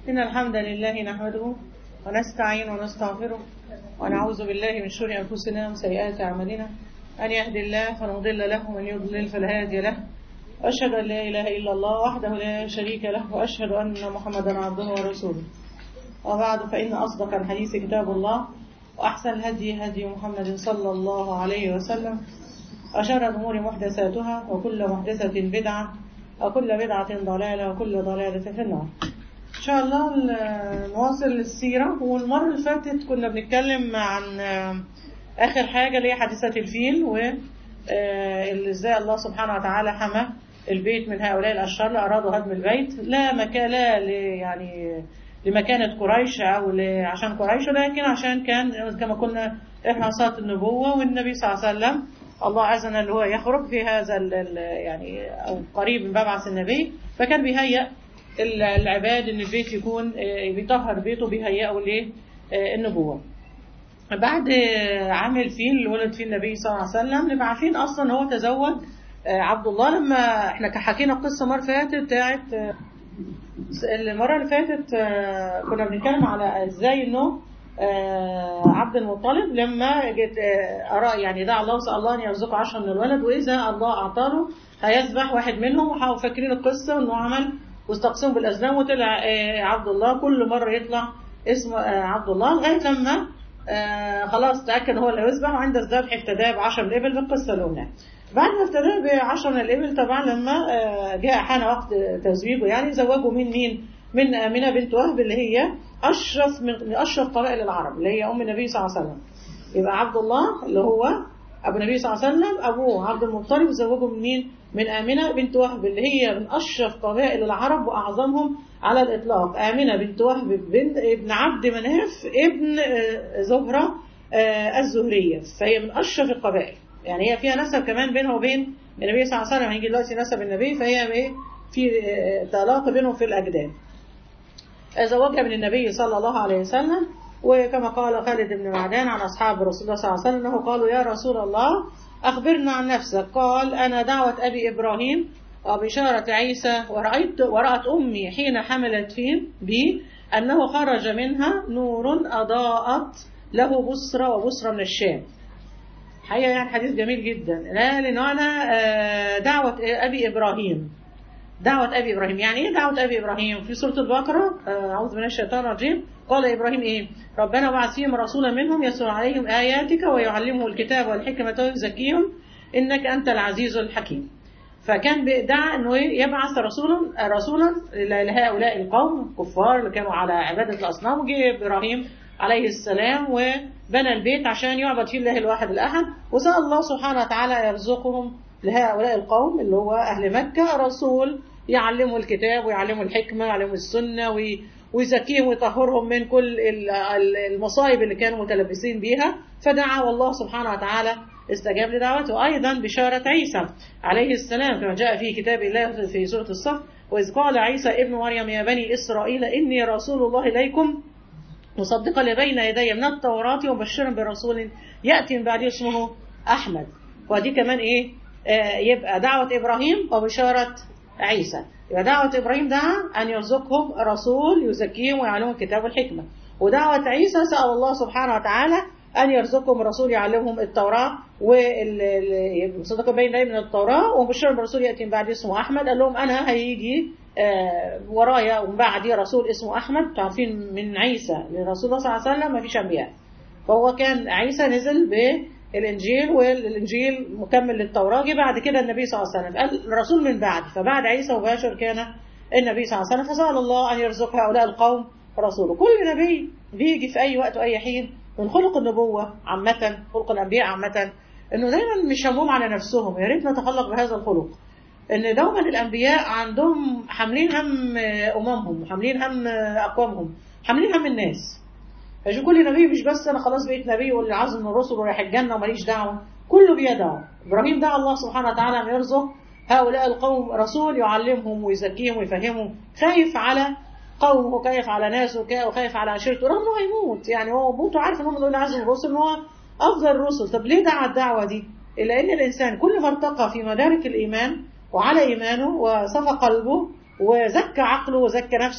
إن الحمد لله نحمده ونستعين ونستغفره ونعوذ بالله من شرور أنفسنا وسيئات أعمالنا أن يهدي الله فلا مضل له ومن يضلل فلا هادي له وأشهد أن لا إله إلا الله وحده لا شريك له وأشهد أن محمدا عبده ورسوله وبعد فإن أصدق الحديث كتاب الله وأحسن الهدي هدي محمد صلى الله عليه وسلم وشر الأمور محدثاتها وكل محدثة بدعة وكل بدعة ضلالة وكل ضلالة في النار إن شاء الله نواصل السيرة والمرة اللي فاتت كنا بنتكلم عن آخر حاجة اللي هي حادثة الفيل و ازاي الله سبحانه وتعالى حمى البيت من هؤلاء الأشرار اللي أرادوا هدم البيت لا مكان لا يعني لمكانة قريش أو عشان قريش لكن عشان كان كما قلنا إحراسات النبوة والنبي صلى الله عليه وسلم الله أذن اللي هو يخرج في هذا ال يعني أو قريب من مبعث النبي فكان بيهيأ العباد إن البيت يكون بيطهر بيته بيهيئه للنبوة بعد عام الفيل اللي ولد فيه النبي صلى الله عليه وسلم نبقى عارفين أصلا هو تزوج عبد الله لما احنا حكينا القصة مرة فاتت بتاعت المرة اللي فاتت كنا بنتكلم على ازاي انه عبد المطلب لما جت أرى يعني دعا الله وسأل الله أن يرزقه عشرة من الولد وإذا الله أعطاله هيذبح واحد منهم وحاولوا فاكرين القصة إنه عمل واستقسموا بالأزلام وطلع عبد الله كل مرة يطلع اسمه عبد الله لغاية لما خلاص تأكد هو اللي هيذبح وعند الذبح ابتدى بعشر من الإبل بالقصة اللي قلناها بعد ما ابتدى بعشرة من الإبل طبعا لما جاء حان وقت تزويجه يعني زوجه من مين؟ من آمنة بنت وهب اللي هي أشرف من أشرف قبائل العرب اللي هي أم النبي صلى الله عليه وسلم يبقى عبد الله اللي هو أبو النبي صلى الله عليه وسلم أبوه عبد المطلب زوجه من مين؟ من آمنة بنت وهب اللي هي من أشرف قبائل العرب وأعظمهم على الإطلاق آمنة بنت وهب بن ابن عبد مناف ابن زهرة الزهرية فهي من أشرف القبائل يعني هي فيها نسب كمان بينها وبين النبي صلى الله عليه وسلم هيجي دلوقتي نسب النبي فهي في تلاقي بينهم في الأجداد زوجها من النبي صلى الله عليه وسلم وكما قال خالد بن معدان عن أصحاب رسول الله صلى الله عليه وسلم أنه قالوا يا رسول الله أخبرنا عن نفسك قال أنا دعوة أبي إبراهيم وبشارة عيسى ورأيت ورأت أمي حين حملت فيه بي أنه خرج منها نور أضاءت له بصرة وبصرة من الشام حقيقة يعني حديث جميل جدا لا لأنه أنا دعوة أبي إبراهيم دعوة أبي إبراهيم يعني إيه دعوة أبي إبراهيم في سورة البقرة أعوذ من الشيطان الرجيم قال إبراهيم إيه ربنا بعث فيهم رسولا منهم يسر عليهم آياتك ويعلمهم الكتاب والحكمة ويزكيهم إنك أنت العزيز الحكيم فكان دعا أنه يبعث رسولا رسولا لهؤلاء القوم الكفار اللي كانوا على عبادة الأصنام وجه إبراهيم عليه السلام وبنى البيت عشان يعبد فيه الله الواحد الأحد وسأل الله سبحانه وتعالى يرزقهم لهؤلاء القوم اللي هو أهل مكة رسول يعلموا الكتاب ويعلموا الحكمة ويعلموا السنة ويزكيهم ويطهرهم من كل المصائب اللي كانوا متلبسين بيها فدعا والله سبحانه وتعالى استجاب لدعوته أيضا بشارة عيسى عليه السلام كما جاء في كتاب الله في سورة الصف وإذ قال عيسى ابن مريم يا بني إسرائيل إني رسول الله إليكم مصدقا لبين يدي من التوراة ومبشرا برسول يأتي من بعد اسمه أحمد ودي كمان إيه آه يبقى دعوة إبراهيم وبشارة عيسى يبقى دعوة إبراهيم دعا أن يرزقهم رسول يزكيهم ويعلمهم الكتاب والحكمة ودعوة عيسى سأل الله سبحانه وتعالى أن يرزقهم رسول يعلمهم التوراة وصدق بين من التوراة ومبشر برسول يأتي من بعد اسمه أحمد قال لهم أنا هيجي ورايا ومن بعدي رسول اسمه أحمد تعرفين من عيسى لرسول الله صلى الله عليه وسلم ما فيش أنبياء فهو كان عيسى نزل بالإنجيل والإنجيل مكمل للتوراة جه بعد كده النبي صلى الله عليه وسلم قال الرسول من بعد فبعد عيسى مباشر كان النبي صلى الله عليه وسلم فسأل الله أن يرزق هؤلاء القوم رسوله كل نبي بيجي في أي وقت وأي حين من خلق النبوة عامة خلق الأنبياء عامة إنه دايما مش همهم على نفسهم يا ريت نتخلق بهذا الخلق إن دوما الأنبياء عندهم حاملين هم أممهم وحاملين هم أقوامهم حاملين هم الناس فشو كل نبي مش بس أنا خلاص بقيت نبي واللي عازم من الرسل ورايح الجنة وماليش دعوة كله بيدعو إبراهيم دعا الله سبحانه وتعالى أن يرزق هؤلاء القوم رسول يعلمهم ويزكيهم ويفهمهم خايف على قومه وخايف على ناسه وخايف على عشيرته رغم انه هيموت يعني هو موته عارف ان هم دول عزم الرسل ان هو افضل الرسل طب ليه دعا الدعوه دي؟ الا ان الانسان كل ما ارتقى في مدارك الايمان وعلى ايمانه وصفى قلبه وزكى عقله وزكى نفسه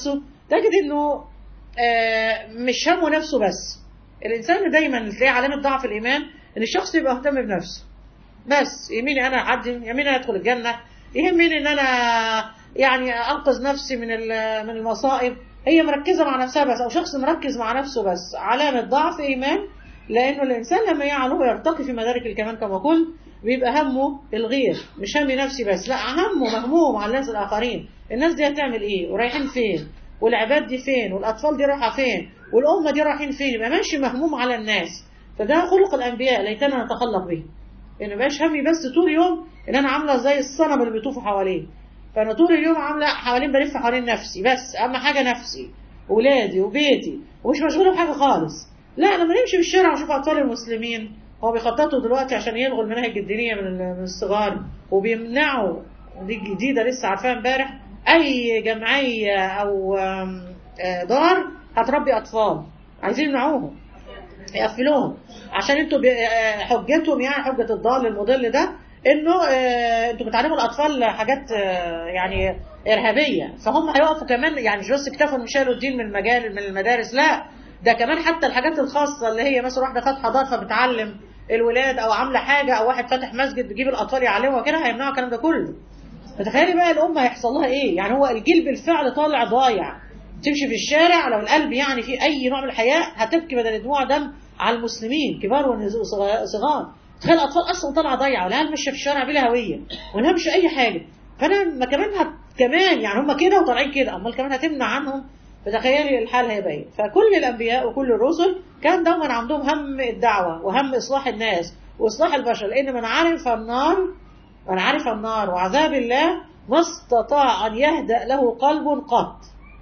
تجد انه آه، مش همه نفسه بس الانسان دايما تلاقيه علامه ضعف الايمان ان الشخص يبقى مهتم بنفسه بس يهمني انا اعدي يهمني انا ادخل الجنه يهمني ان انا يعني انقذ نفسي من ال- من المصائب هي مركزه مع نفسها بس او شخص مركز مع نفسه بس علامه ضعف ايمان لانه الانسان لما يعلو ويرتقي في مدارك الكمال كما قلت بيبقى همه الغير مش همي نفسي بس لا همه مهموم على الناس الاخرين الناس دي هتعمل ايه ورايحين فين والعباد دي فين والاطفال دي رايحه فين والامه دي رايحين فين يبقى ماشي مهموم على الناس فده خلق الانبياء ليتنا نتخلق به ان ما يبقاش همي بس طول اليوم ان انا عامله زي الصنم اللي بيطوفوا حواليه فانا طول اليوم عامله حوالين بلف حوالين نفسي بس اهم حاجه نفسي ولادي وبيتي ومش مشغوله بحاجه خالص لا لما نمشي في الشارع ونشوف اطفال المسلمين هو بيخططوا دلوقتي عشان يلغوا المناهج الدينيه من ال- من الصغار وبيمنعوا دي جديده لسه عارفاها امبارح اي جمعيه او آم، آه، دار هتربي اطفال عايزين يمنعوهم يقفلوهم عشان انتوا بي- آه، حجتهم يعني حجه الضال المضل ده انه آه، انتوا بتعلموا الاطفال حاجات آه، يعني ارهابيه فهم هيقفوا كمان يعني مش بس اكتفوا ان شالوا الدين من المجال من المدارس لا ده كمان حتى الحاجات الخاصه اللي هي مثلا واحده فاتحه دار فبتعلم الولاد او عامله حاجه او واحد فاتح مسجد بيجيب الاطفال يعلموا كده هيمنعوا الكلام ده كله فتخيلي بقى الامه هيحصل لها ايه يعني هو الجيل بالفعل طالع ضايع تمشي في الشارع لو القلب يعني في اي نوع من الحياه هتبكي بدل دموع دم على المسلمين كبار وصغار تخيل الاطفال اصلا طالعه ضايعه ولا ماشيه في الشارع بلا هويه ولا مش اي حاجه فانا ما كمان هت كمان يعني هم كده وطالعين كده امال كمان هتمنع عنهم فتخيلي الحال هيبقى ايه فكل الانبياء وكل الرسل كان دوما عندهم هم الدعوه وهم اصلاح الناس واصلاح البشر لان من عرف النار من عرف النار وعذاب الله ما استطاع ان يهدأ له قلب قط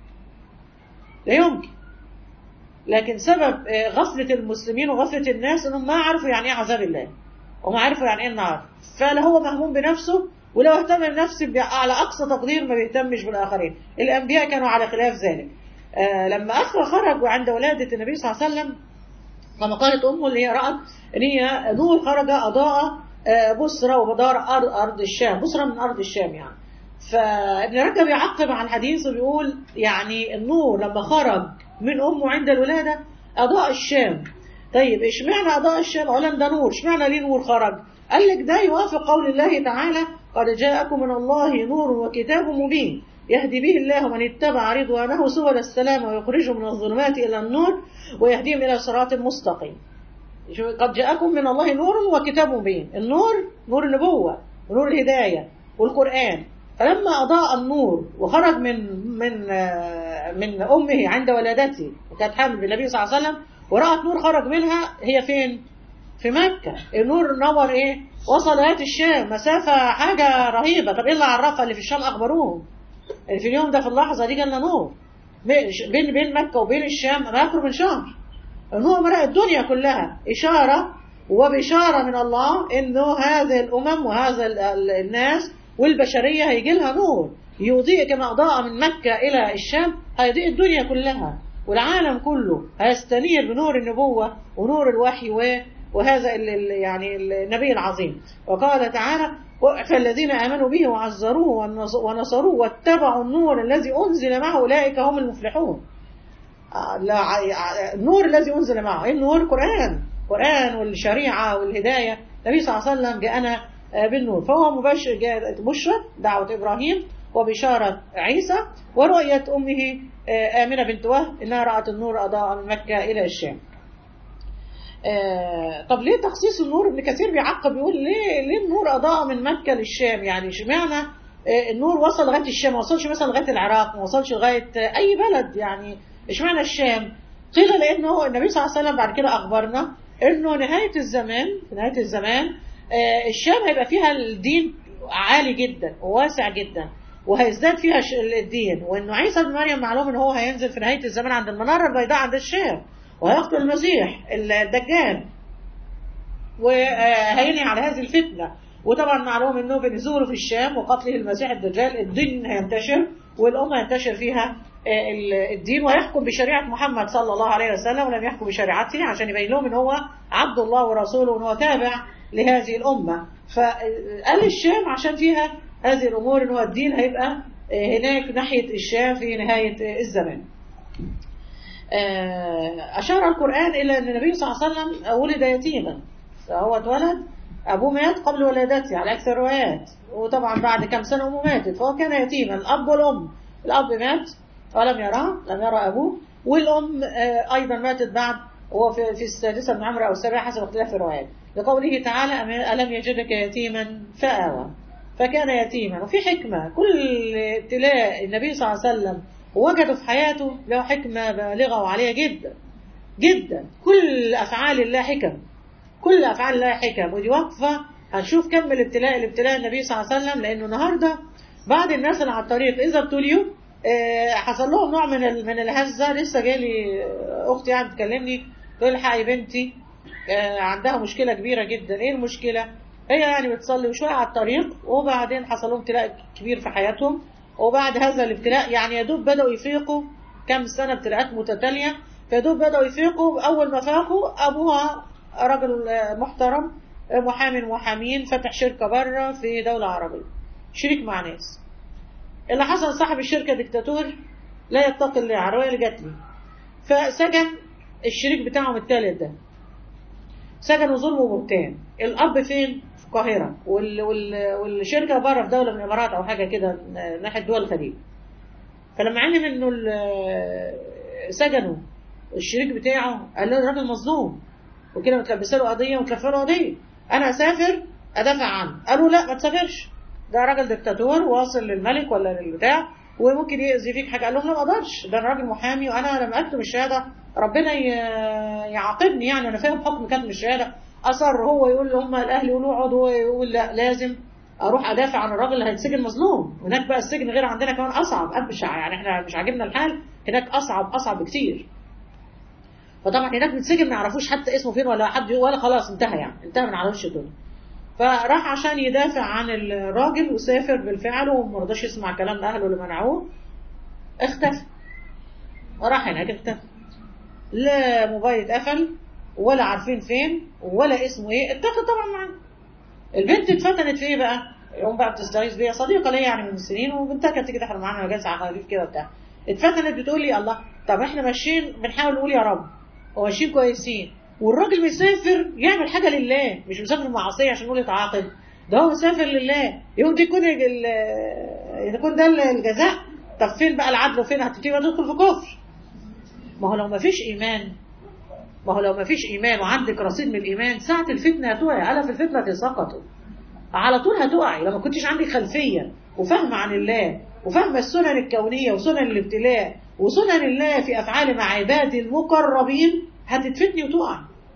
لا يمكن لكن سبب آه، غفلة المسلمين وغفلة الناس انهم ما عرفوا يعني ايه عذاب الله وما عرفوا يعني ايه النار فلا هو مهموم بنفسه ولو اهتم بنفسه بي- على اقصى تقدير ما بيهتمش بالاخرين الانبياء كانوا على خلاف ذلك آه لما اخر خرجوا عند ولاده النبي صلى الله عليه وسلم كما قالت امه اللي هي رات ان هي نور خرج اضاء آه، بصرى وبدار ارض ارض الشام بصرى من ارض الشام يعني فابن رجب يعقب على الحديث وبيقول يعني النور لما خرج من امه عند الولاده اضاء الشام طيب اشمعنى اضاء الشام اولا ده نور اشمعنى ليه نور خرج قال لك ده يوافق قول الله تعالى قد جاءكم من الله نور وكتاب مبين يهدي به الله من اتبع رضوانه سبل السلام ويخرجهم من الظلمات الى النور ويهديهم الى صراط مستقيم شوف، قد جاءكم من الله نور وكتاب مبين النور نور النبوة ونور الهداية والقرآن فلما أضاء النور وخرج من من آه، من أمه عند ولادته وكانت حامل بالنبي صلى الله عليه وسلم ورأت نور خرج منها هي فين؟ في مكة النور نور إيه؟ وصل لغاية الشام مسافة حاجة رهيبة طب إيه اللي عرفها اللي في الشام أخبروهم اللي في اليوم ده في اللحظة دي جالنا نور بين بين مكة وبين الشام ما يقرب من شهر النور مرأ الدنيا كلها إشارة وبشارة من الله إنه هذه الأمم وهذا ال- ال- الناس والبشرية هيجي لها نور يضيء كما أضاء من مكة إلى الشام هيضيء الدنيا كلها والعالم كله هيستنير بنور النبوة ونور الوحي و- وهذا ال- ال- يعني النبي العظيم وقال تعالى فالذين آمنوا به وعزروه ونص- ونصروه واتبعوا النور الذي أنزل معه أولئك هم المفلحون آه، لا ع- النور الذي أنزل معه إيه النور القرآن القرآن والشريعة والهداية النبي صلى الله عليه وسلم جاءنا آه، بالنور فهو مبشر جاء بشرى دعوة إبراهيم وبشارة عيسى ورؤية أمه آه، آمنة بنت وهب إنها رأت النور أضاء من مكة إلى الشام آه، طب ليه تخصيص النور ابن كثير بيعقب يقول ليه ليه النور اضاء من مكه للشام يعني اشمعنى آه، النور وصل لغايه الشام ما وصلش مثلا لغايه العراق ما وصلش لغايه آه، اي بلد يعني اشمعنى الشام قيل لانه النبي صلى الله عليه وسلم بعد كده اخبرنا انه نهايه الزمان في نهايه الزمان آه، الشام هيبقى فيها الدين عالي جدا وواسع جدا وهيزداد فيها ش- الدين وانه عيسى بن مريم معلوم ان هو هينزل في نهايه الزمان عند المناره البيضاء عند الشام وهيقتل المسيح الدجال وهينهي على هذه الفتنة وطبعا معلوم انه بنزوله في الشام وقتله المسيح الدجال الدين هينتشر والأمة ينتشر فيها آه، ال- الدين ويحكم بشريعة محمد صلى الله عليه وسلم ولم يحكم بشريعته عشان يبين لهم ان هو عبد الله ورسوله وان هو تابع لهذه الأمة فقال الشام عشان فيها هذه الأمور ان هو الدين هيبقى آه، هناك ناحية الشام في نهاية آه، الزمان أشار القرآن إلى أن النبي صلى الله عليه وسلم ولد يتيما فهو اتولد أبوه مات قبل ولادته على أكثر الروايات وطبعا بعد كم سنة أمه ماتت فهو كان يتيما الأب والأم الأب مات ولم يراه لم يرى أبوه والأم أيضا ماتت بعد وهو في, في السادسة من عمره أو السابعة حسب اختلاف الروايات لقوله تعالى ألم يجدك يتيما فآوى فكان يتيما وفي حكمة كل ابتلاء النبي صلى الله عليه وسلم وجده في حياته له حكمة بالغة وعالية جدا جدا كل أفعال الله حكم كل أفعال الله حكم ودي وقفة هنشوف كم الابتلاء الابتلاء النبي صلى الله عليه وسلم لأنه النهاردة بعض الناس اللي على الطريق إذا ابتليوا حصل لهم نوع من من الهزة لسه جالي أختي يعني بتكلمني تقول حقي بنتي عندها مشكلة كبيرة جدا إيه المشكلة؟ هي يعني بتصلي وشوية على الطريق وبعدين حصل لهم ابتلاء كبير في حياتهم وبعد هذا الابتلاء يعني يا دوب بدأوا يفيقوا كم سنة ابتلاءات متتالية فيا دوب بدأوا يفيقوا أول ما فاقوا أبوها رجل محترم محامي محامين فتح شركة بره في دولة عربية شريك مع ناس اللي حصل صاحب الشركة دكتاتور لا يتقي الله العربية اللي جات لي فسجن الشريك بتاعهم الثالث ده سجنوا ظلم وبهتان الأب فين؟ في القاهرة وال... وال... والشركة بره في دولة من الإمارات أو حاجة كده ناحية دول الخليج فلما علم إنه سجنوا الشريك بتاعه قال له الراجل مظلوم وكده متلبسه له قضيه ومكفله له قضيه انا اسافر ادافع عنه قالوا لا ما تسافرش ده راجل دكتاتور واصل للملك ولا للبتاع وممكن يأذي فيك حاجه قال لهم لا ما اقدرش ده انا راجل محامي وانا لما اكتب الشهاده ربنا يعاقبني يعني انا فاهم حكم كتب الشهاده اصر هو يقول لهم الاهل يقولوا اقعدوا هو يقول لا لازم اروح ادافع عن الراجل اللي هيتسجن مظلوم هناك بقى السجن غير عندنا كمان اصعب ابشع يعني احنا مش عاجبنا الحال هناك اصعب اصعب بكتير فطبعا هناك بيتسجن ما يعرفوش حتى اسمه فين ولا حد ولا خلاص انتهى يعني انتهى من على وش الدنيا فراح عشان يدافع عن الراجل وسافر بالفعل وما رضاش يسمع كلام اهله اللي منعوه اختفى وراح هناك اختفى لا موبايل اتقفل ولا عارفين فين ولا اسمه ايه اتاخد طبعا معاه البنت اتفتنت في ايه بقى يوم بقى بتستغيث بيها صديقه ليا يعني من سنين وبنتها كانت تيجي تحضر معانا مجالس عقاريف كده وبتاع اتفتنت بتقول لي الله طب احنا ماشيين بنحاول نقول يا رب وماشيين كويسين والراجل مسافر يعمل حاجه لله مش مسافر معصيه عشان نقول يتعاقب ده هو مسافر لله يوم دي يكون يكون ده الجزاء طب فين بقى العدل وفين هتبتدي تدخل في كفر ما هو لو ما فيش ايمان ما هو لو ما فيش ايمان وعندك رصيد من الايمان ساعه الفتنه هتقعي الا في الفتنه سقطوا على طول هتقعي لما كنتش عندك خلفيه وفهم عن الله وفهم السنن الكونيه وسنن الابتلاء وسنن الله في افعال مع عباده المقربين هتتفتني وتقع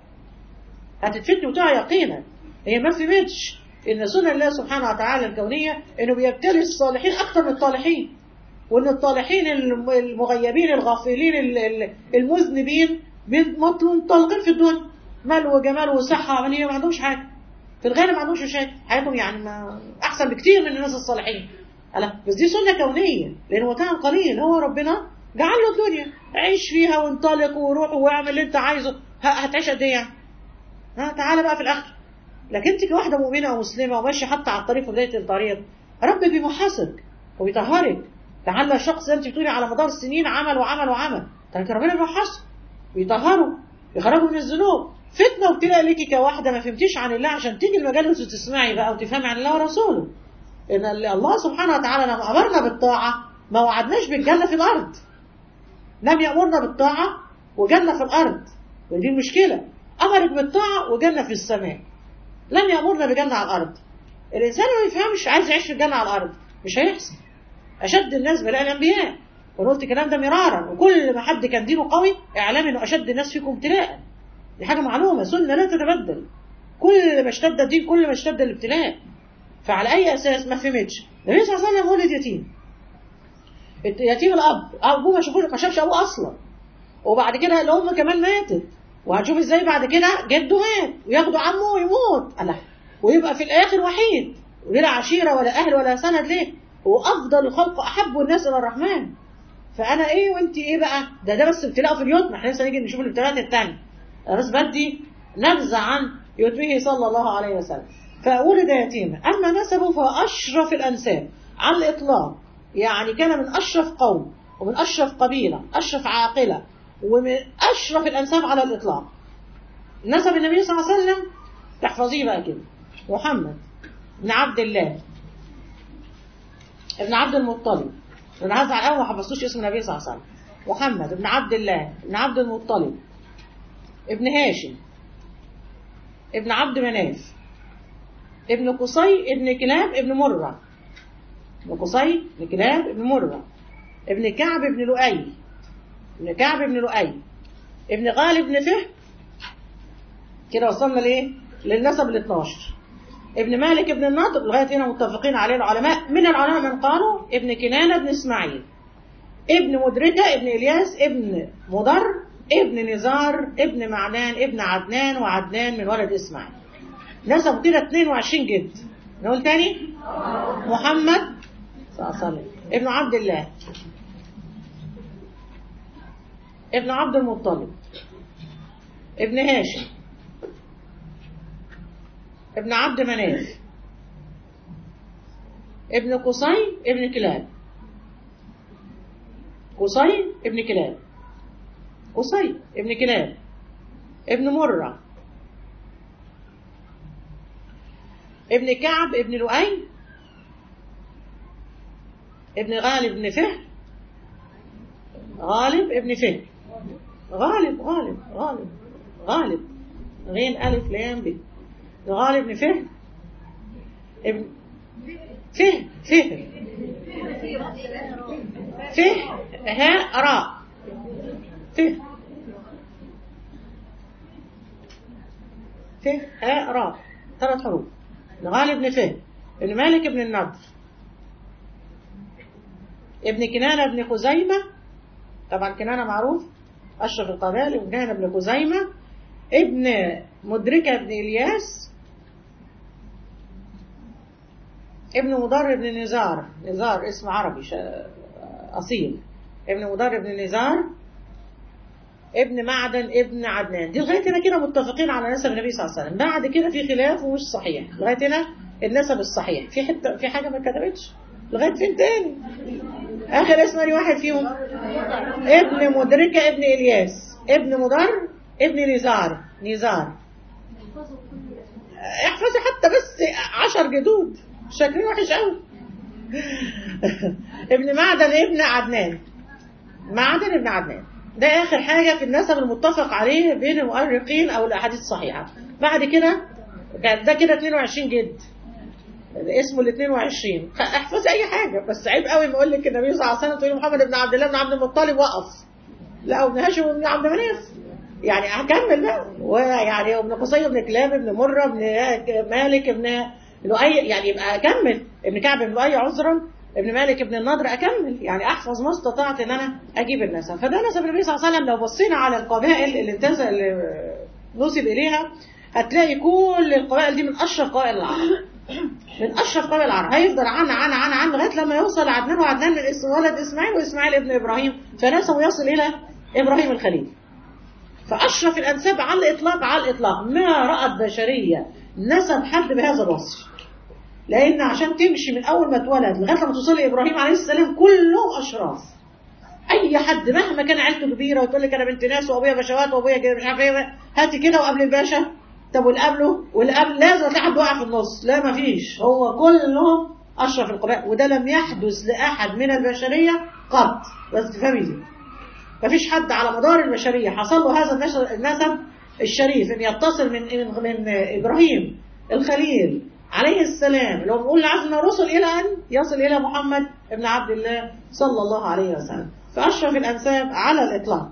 هتتفتني وتقع يقينا هي ما فهمتش ان سنن الله سبحانه وتعالى الكونيه انه بيبتلي الصالحين اكثر من الطالحين وان الطالحين المغيبين الغافلين المذنبين منطلقين في الدنيا مال وجمال وصحه عمليه ما عندهمش حاجه في الغالب ما عندهمش مشاكل حياتهم يعني ما احسن بكتير من الناس الصالحين ألا بس دي سنه كونيه لان وقتها قليل هو ربنا جعل له الدنيا عيش فيها وانطلق وروح واعمل اللي انت عايزه هتعيش قد ايه يعني؟ ها تعالى بقى في الاخر لكن انت كواحده مؤمنه او مسلمه وماشيه حتى على الطريق في بدايه الطريق ربك بيمحصك وبيطهرك لعل شخص انت بتقولي على مدار السنين عمل وعمل وعمل لكن ربنا بيمحصه ويطهره يخرجه من الذنوب فتنه وابتلاء ليكي كواحده ما فهمتيش عن الله عشان تيجي المجال وتسمعي بقى وتفهمي عن الله ورسوله ان الله سبحانه وتعالى لما امرنا بالطاعه ما وعدناش بالجنه في الارض لم يأمرنا بالطاعة وجنة في الأرض ودي المشكلة أمرك بالطاعة وجنة في السماء لم يأمرنا بجنة على الأرض الإنسان ما يفهمش عايز يعيش في الجنة على الأرض مش هيحصل أشد الناس بلاء الأنبياء وأنا قلت الكلام ده مرارا وكل ما حد كان دينه قوي إعلام إنه أشد الناس فيكم ابتلاء دي حاجة معلومة سنة لا تتبدل كل ما اشتد الدين كل ما اشتد الابتلاء فعلى أي أساس ما فهمتش النبي صلى الله عليه وسلم ولد يتيم يتيم الاب ابوه ما شافوش ما شافش ابوه اصلا وبعد كده الام كمان ماتت وهنشوف ازاي بعد كده جده مات وياخدوا عمه ويموت الله ويبقى في الاخر وحيد ولا عشيره ولا اهل ولا سند ليه وافضل الخلق احب الناس الى الرحمن فانا ايه وانت ايه بقى ده ده بس ابتلاء في بيوتنا احنا لسه نيجي نشوف الابتلاءات الثانيه انا بس بدي نبذه عن يتمه صلى الله عليه وسلم فولد يتيما اما نسبه فاشرف الانساب على الاطلاق يعني كان من أشرف قوم ومن أشرف قبيلة أشرف عاقلة ومن أشرف الأنساب على الإطلاق نسب النبي صلى الله عليه وسلم تحفظيه بقى كده محمد بن عبد الله ابن عبد المطلب انا هزعل قوي ما حفظتوش اسم النبي صلى الله عليه وسلم محمد بن عبد الله بن عبد المطلب ابن هاشم ابن عبد مناف ابن قصي ابن كلاب ابن مرة ابن قصي ابن كلاب ابن مرة ابن كعب ابن لؤي ابن كعب ابن لؤي ابن غالب ابن فهم كده وصلنا لايه للنسب ال 12 ابن مالك ابن النضر لغايه هنا متفقين عليه العلماء من العلماء من قالوا ابن كنانه ابن اسماعيل ابن مدركه ابن الياس ابن مضر ابن نزار ابن معدان ابن عدنان وعدنان من ولد اسماعيل نسبوا كده 22 جد نقول تاني محمد صلى الله عليه وسلم ابن عبد الله ابن عبد المطلب ابن هاشم ابن عبد مناف ابن قصي ابن كلاب قصي ابن كلاب قصي ابن كلاب ابن مرة ابن كعب ابن لؤي ابن غالب ابن فهر غالب ابن فهر غالب غالب غالب غالب غين ألف لام ب غالب ابن فهر ابن فهر فهر فهر هاء راء فهر فهر هاء راء ثلاث حروف غالب بن فهر ابن مالك ابن النضر ابن كنانة ابن خزيمة طبعا كنانة معروف أشرف القبائل ابن كنانة ابن خزيمة ابن مدركة ابن إلياس ابن مضر ابن نزار نزار اسم عربي أصيل ابن مضر ابن نزار ابن معدن ابن عدنان دي لغايه هنا كده متفقين على نسب النبي صلى الله عليه وسلم بعد كده في خلاف ومش صحيح لغايه هنا النسب الصحيح في حته في حاجه ما اتكتبتش لغايه فين تاني اخر اسم أي واحد فيهم ابن مدركه ابن الياس ابن مضر ابن نزار نزار احفظي حتى بس عشر جدود شكله وحش قوي ابن معدن ابن عدنان معدن ابن عدنان ده آخر حاجة في النسب المتفق عليه بين المؤرخين أو الأحاديث الصحيحة بعد كده ده كده 22 جد اسمه ال 22 احفظ أي حاجة بس عيب قوي ما أقول لك النبي صلى الله عليه وسلم تقول محمد بن عبد الله بن عبد المطلب وقف لا وابن هاشم وابن عبد مناف يعني هكمل بقى ويعني ابن قصي ابن كلاب ابن مرة ابن مالك ابن لؤي يعني يبقى أكمل ابن كعب ابن لؤي عذرا ابن مالك ابن النضر اكمل يعني احفظ ما استطعت ان انا اجيب النسب فده نسب النبي صلى الله عليه وسلم لو بصينا على القبائل اللي انتسب اللي نسب اليها هتلاقي كل القبائل دي من اشرف قبائل العرب من اشرف قبائل العرب هيفضل عن عن عن عن لغايه لما يوصل عدنان وعدنان من ولد اسماعيل واسماعيل ابن ابراهيم فنسبه يصل الى ابراهيم الخليل فاشرف الانساب على الاطلاق على الاطلاق ما رات بشريه نسب حد بهذا الوصف لان عشان تمشي من اول ما اتولد لغايه لما توصل لابراهيم عليه السلام كله اشراف اي حد مهما كان عيلته كبيره وتقول لك انا بنت ناس وابويا بشوات وابويا كده مش عارف ايه هاتي كده وقبل الباشا طب واللي قبله واللي قبل لازم تلاقي حد واقع في النص لا ما فيش هو كلهم اشرف القبائل وده لم يحدث لاحد من البشريه قط بس تفهمي دي ما فيش حد على مدار البشريه حصل له هذا النسب الشريف ان يتصل من من, من ابراهيم الخليل عليه السلام لو بنقول عزنا رسل إلى أن يصل إلى محمد ابن عبد الله صلى الله عليه وسلم فأشرف الأنساب على الإطلاق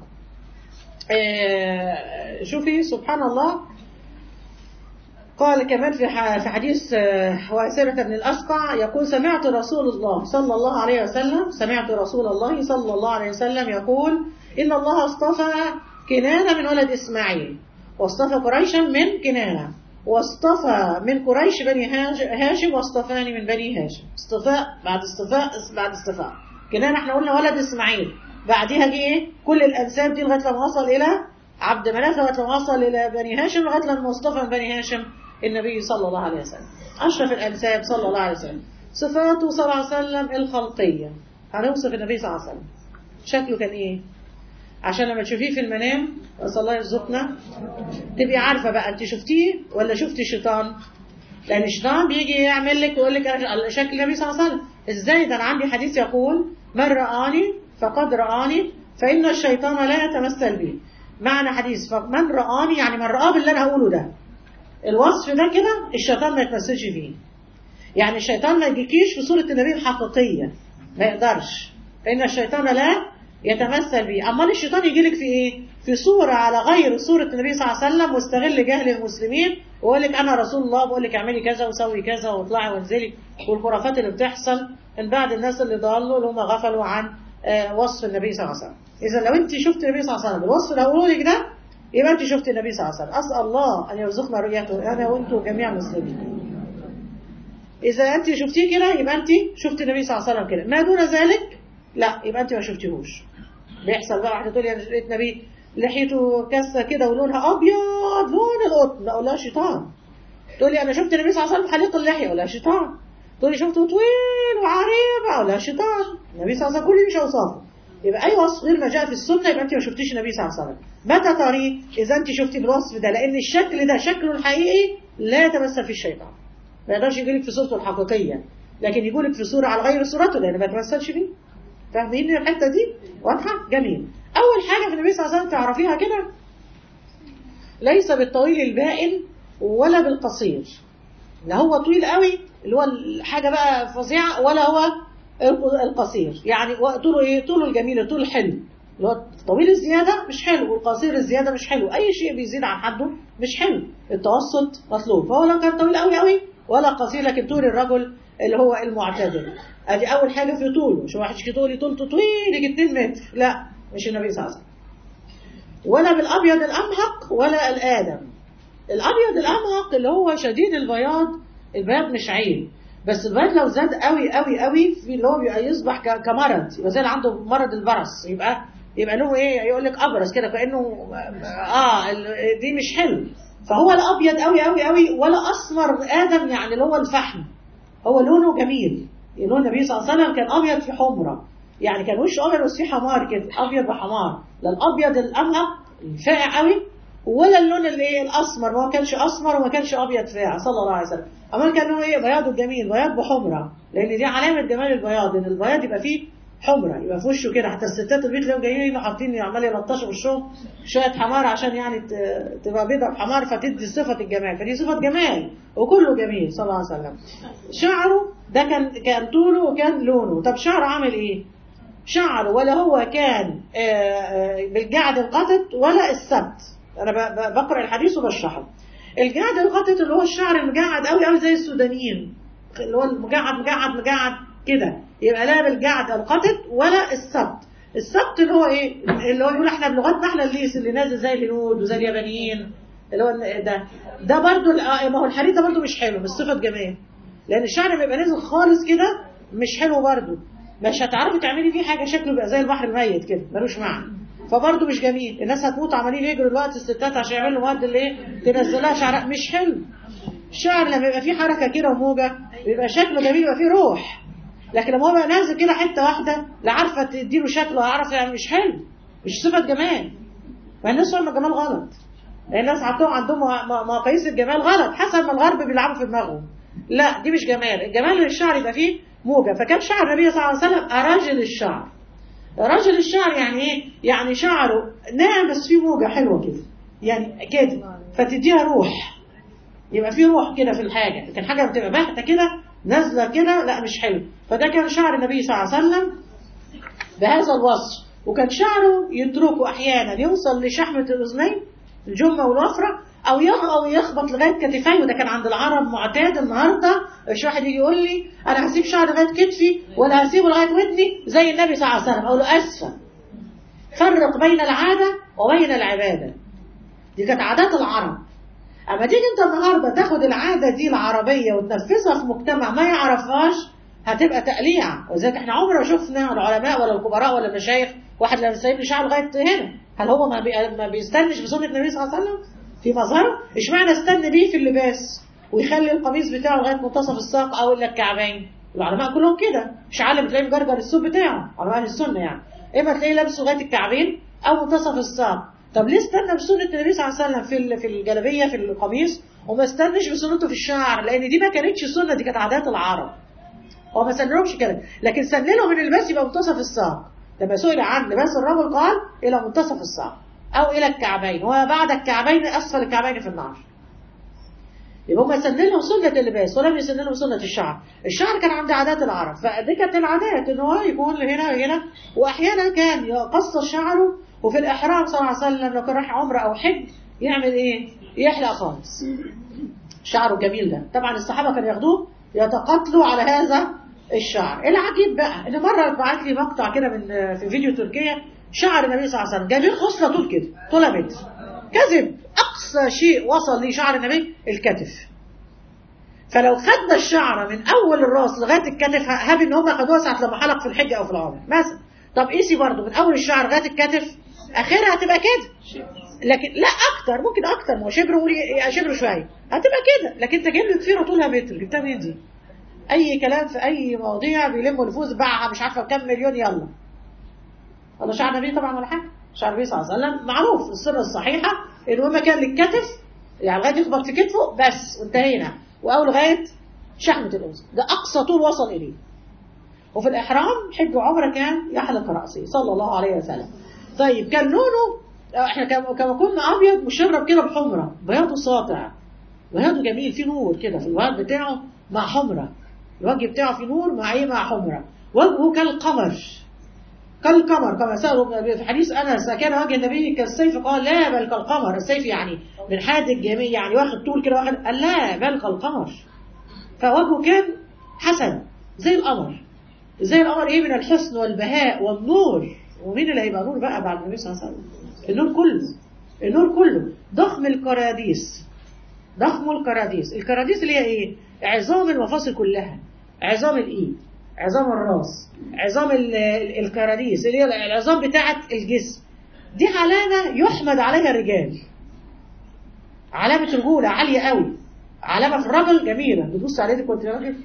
آه شوفي سبحان الله قال كمان في في حديث واسرة بن الأسقع يقول سمعت رسول الله صلى الله عليه وسلم سمعت رسول الله صلى الله عليه وسلم يقول إن الله اصطفى كنانة من ولد إسماعيل واصطفى قريشا من كنانة واصطفى من قريش بني هاشم واصطفاني من بني هاشم اصطفاء بعد اصطفاء بعد اصطفاء كنانة احنا قلنا ولد اسماعيل بعديها جه ايه كل الانساب دي لغايه لما وصل الى عبد مناف لغايه لما وصل الى بني هاشم لغايه لما اصطفى من بني هاشم النبي صلى الله عليه وسلم اشرف الانساب صلى الله عليه وسلم صفاته صلى الله عليه وسلم الخلقيه هنوصف النبي صلى الله عليه وسلم شكله كان ايه عشان لما تشوفيه في المنام نسال الله يرزقنا تبقي عارفه بقى انت شفتيه ولا شفتي الشيطان لان الشيطان بيجي يعمل لك ويقول لك أنا شكل النبي صلى الله عليه وسلم ازاي ده انا عندي حديث يقول من رآني فقد رآني فإن الشيطان لا يتمثل بي معنى حديث فمن رآني يعني من رآه باللي انا هقوله ده الوصف ده كده الشيطان ما يتمثلش فيه يعني الشيطان ما يجيكيش في صورة النبي الحقيقية ما يقدرش فإن الشيطان لا يتمثل بيه أمال الشيطان يجي لك في إيه في صورة على غير صورة النبي صلى الله عليه وسلم واستغل جهل المسلمين ويقول لك أنا رسول الله بقول لك اعملي كذا وسوي كذا واطلعي وانزلي والخرافات اللي بتحصل من بعد الناس اللي ضلوا اللي هم غفلوا عن آه، وصف النبي صلى الله عليه وسلم إذا لو أنت شفت النبي صلى الله عليه وسلم الوصف اللي هقوله لك ده يبقى أنت شفت النبي صلى الله عليه وسلم أسأل الله أن يرزقنا رؤيته أنا وأنتم جميع المسلمين إذا أنت شفتيه كده يبقى أنت شفت النبي صلى الله عليه وسلم كده ما دون ذلك لا يبقى أنت ما شفتيهوش بيحصل بقى واحدة تقول لي أنا لقيت نبي لحيته كاسة كده ولونها أبيض لون القطن أقول لها شيطان تقول لي أنا شفت النبي صلى الله عليه وسلم حليق اللحية أقول لها شيطان تقول لي شفته طويل وعريض أقول لها شيطان النبي صلى الله عليه وسلم كل دي مش أوصافه يبقى أي وصف غير ما جاء في السنة يبقى أنت ما شفتيش النبي صلى الله عليه وسلم متى تري إذا أنت شفتي الوصف ده لأن الشكل ده شكله الحقيقي لا يتمثل في الشيطان ما يقدرش يجيلك في صورته الحقيقية لكن يقولك في صورة على غير صورته لأن ما يتمثلش بيه فاهمين الحتة دي واضحة جميل أول حاجة في النبي صلى الله عليه وسلم تعرفيها كده ليس بالطويل البائن ولا بالقصير لا هو طويل قوي اللي هو الحاجة بقى فظيعة ولا هو القصير يعني طوله ايه طوله الجميل الطول الحلو اللي هو الطويل الزيادة مش حلو والقصير الزيادة مش حلو أي شيء بيزيد عن حده مش حلو التوسط مطلوب فهو لا كان طويل قوي قوي ولا قصير لكن طول الرجل اللي هو المعتدل ادي اول حاجه في طوله مش واحد يقول لي طولته طويل يجي 2 متر لا مش النبي صلى الله عليه وسلم ولا بالابيض الامهق ولا الادم الابيض الامهق اللي هو شديد البياض البياض مش عيب بس البياض لو زاد قوي قوي قوي في اللي هو بيبقى يصبح ك- كمرض يبقى زي اللي عنده مرض البرص يبقى يبقى له ايه يقول لك ابرص كده كانه اه ال- دي مش حلو فهو لا ابيض قوي قوي قوي ولا اسمر ادم يعني اللي هو الفحم هو لونه جميل لون النبي صلى الله عليه وسلم كان ابيض في حمره يعني كان وشه ابيض بس فيه حمار كده ابيض بحمار لا الابيض الامهق الفاقع قوي ولا اللون الايه الاسمر ما هو كانش اسمر وما كانش ابيض فاقع صلى الله عليه وسلم اما كان هو ايه بياضه جميل بياض بحمره لان دي علامه جمال البياض ان البياض يبقى فيه حمرة يبقى في وشه كده حتى الستات البيت لو جايين حاطين عمال يلطشوا وشهم شويه حمار عشان يعني ت- تبقى بيضة بحمار فتدي صفة الجمال فدي صفة جمال وكله جميل صلى الله عليه وسلم شعره ده كان كان طوله وكان لونه طب شعره عامل ايه شعره ولا هو كان آه، آه، بالجعد القطط ولا السبت انا ب- ب- بقرا الحديث وبشرحه الجعد القطط اللي هو الشعر المجعد قوي قوي زي السودانيين اللي هو المجعد مجعد مجعد كده يبقى لا بالجعد القطط ولا السبت السبت اللي هو ايه اللي هو يقول احنا بلغتنا احنا الليس اللي نازل زي الهنود وزي اليابانيين اللي هو ده ده برضو ال- ما هو الحرير ده برضو مش حلو مش صفه جمال لان الشعر لما يبقى نازل خالص كده مش حلو برضو مش هتعرفي تعملي فيه حاجه شكله بيبقى زي البحر الميت كده ملوش معنى فبرضه مش جميل الناس هتموت عمالين يجروا دلوقتي الستات عشان يعملوا مواد اللي ايه تنزلها شعر مش حلو الشعر لما يبقى فيه حركه كده وموجه بيبقى شكله جميل يبقى فيه روح لكن لما هو بقى نازل كده حته واحده لا عارفه تديله شكله ولا عارفه يعني مش حلو مش صفه جمال فالناس فاهمه الجمال غلط لان الناس عندهم عندهم م- مقاييس الجمال غلط حسب ما الغرب بيلعبوا في دماغهم لا دي مش جمال الجمال ان الشعر يبقى فيه موجه فكان شعر النبي صلى الله عليه وسلم اراجل الشعر راجل الشعر يعني ايه يعني شعره ناعم بس فيه موجه حلوه كده يعني كده فتديها روح يبقى فيه روح كده في الحاجه لكن حاجه بتبقى باهته كده نازله كده لا مش حلو فده كان شعر النبي صلى الله عليه وسلم بهذا الوصف وكان شعره يتركه احيانا يوصل لشحمه الاذنين الجمه والوفره او يخ او يخبط لغايه كتفيه وده كان عند العرب معتاد النهارده مش واحد يجي يقول لي انا هسيب شعر لغايه كتفي ولا هسيبه لغايه ودني زي النبي صلى الله عليه وسلم اقول له اسفه فرق بين العاده وبين العباده دي كانت عادات العرب اما تيجي انت النهارده تاخد العاده دي العربيه وتنفذها في مجتمع ما يعرفهاش هتبقى تقليع ولذلك احنا عمرنا ما شفنا العلماء ولا الكبراء ولا المشايخ واحد لما سايب لي شعر لغايه هنا هل هو ما, بي... ما بيستنش بسنه النبي صلى الله عليه وسلم في مظهره اشمعنى استنى بيه في اللباس ويخلي القميص بتاعه لغايه منتصف الساق او الا الكعبين العلماء كلهم كده مش عالم بتلاقيه مجرجر السوق بتاعه علماء اهل السنه يعني اما تلاقيه لابس لغايه الكعبين او منتصف الساق طب ليه استنى بسنه النبي صلى الله عليه وسلم في ال- في الجلابيه في القميص وما استنش بسنته في الشعر لان دي ما كانتش سنه دي كانت عادات العرب هو ما سنلهمش كده لكن سن لهم ان اللباس يبقى منتصف الساق لما سئل عن لباس الرجل قال الى منتصف الساق او الى الكعبين وبعد الكعبين اسفل الكعبين في النار يبقى هم سن لهم سنة اللباس ولم يسن لهم سنة الشعر الشعر كان عند عادات العرب فدي كانت العادات ان هو يكون هنا وهنا واحيانا كان يقص شعره وفي الاحرام صلى الله عليه وسلم لو كان رايح عمره او حج يعمل ايه يحلق خالص شعره جميل ده طبعا الصحابة كانوا ياخدوه يتقاتلوا على هذا الشعر العجيب بقى ان مرة بعت لي مقطع كده من في فيديو تركيا شعر النبي صلى الله عليه وسلم جايبين خصلة طول كده طولها متر كذب اقصى شيء وصل ليه شعر النبي الكتف فلو خدنا الشعر من اول الراس لغايه الكتف هاب ان هم خدوها ساعه لما حلق في الحج او في العمره مثلا طب قيسي برضو من اول الشعر لغايه الكتف اخرها هتبقى كده لكن لا اكتر ممكن اكتر ما هو شبر ولي- شبر شويه هتبقى كده لكن انت جايب لي ضفيره طولها متر جبتها منين دي؟ اي كلام في اي مواضيع بيلموا نفوذ باعها مش عارفه بكام مليون يلا هذا شعر النبي طبعا ولا حاجه شعر النبي صلى الله عليه وسلم معروف السنه الصحيحه ان هو مكان للكتف يعني لغايه يخبط في كتفه بس وانتهينا او لغايه شحمه الاذن ده اقصى طول وصل اليه وفي الاحرام حج وعمره كان يحلق راسه صلى الله عليه وسلم طيب كان لونه احنا كما كما كنا ابيض مشرب كده بحمره بياضه ساطع بياضه جميل فيه نور كده في الوجه بتاعه مع حمره الوجه بتاعه فيه نور مع ايه مع حمره وجهه كالقمر كالقمر كما سألوا في حديث أنس كان وجه النبي كالسيف قال لا بل كالقمر السيف يعني من حاد الجميع يعني واخد طول كده واخد قال لا بل كالقمر فوجهه كان حسن زي القمر زي القمر ايه من الحسن والبهاء والنور ومين اللي هيبقى نور بقى بعد النبي صلى الله عليه وسلم النور كله النور كله ضخم الكراديس ضخم الكراديس الكراديس اللي هي ايه عظام المفاصل كلها عظام الايد عظام الراس عظام ال- ال- الكراديس اللي هي العظام بتاعه الجسم دي علامة يحمد عليها الرجال علامة رجولة عالية قوي علامة في الرجل جميلة بتبص عليه دي كنت راجل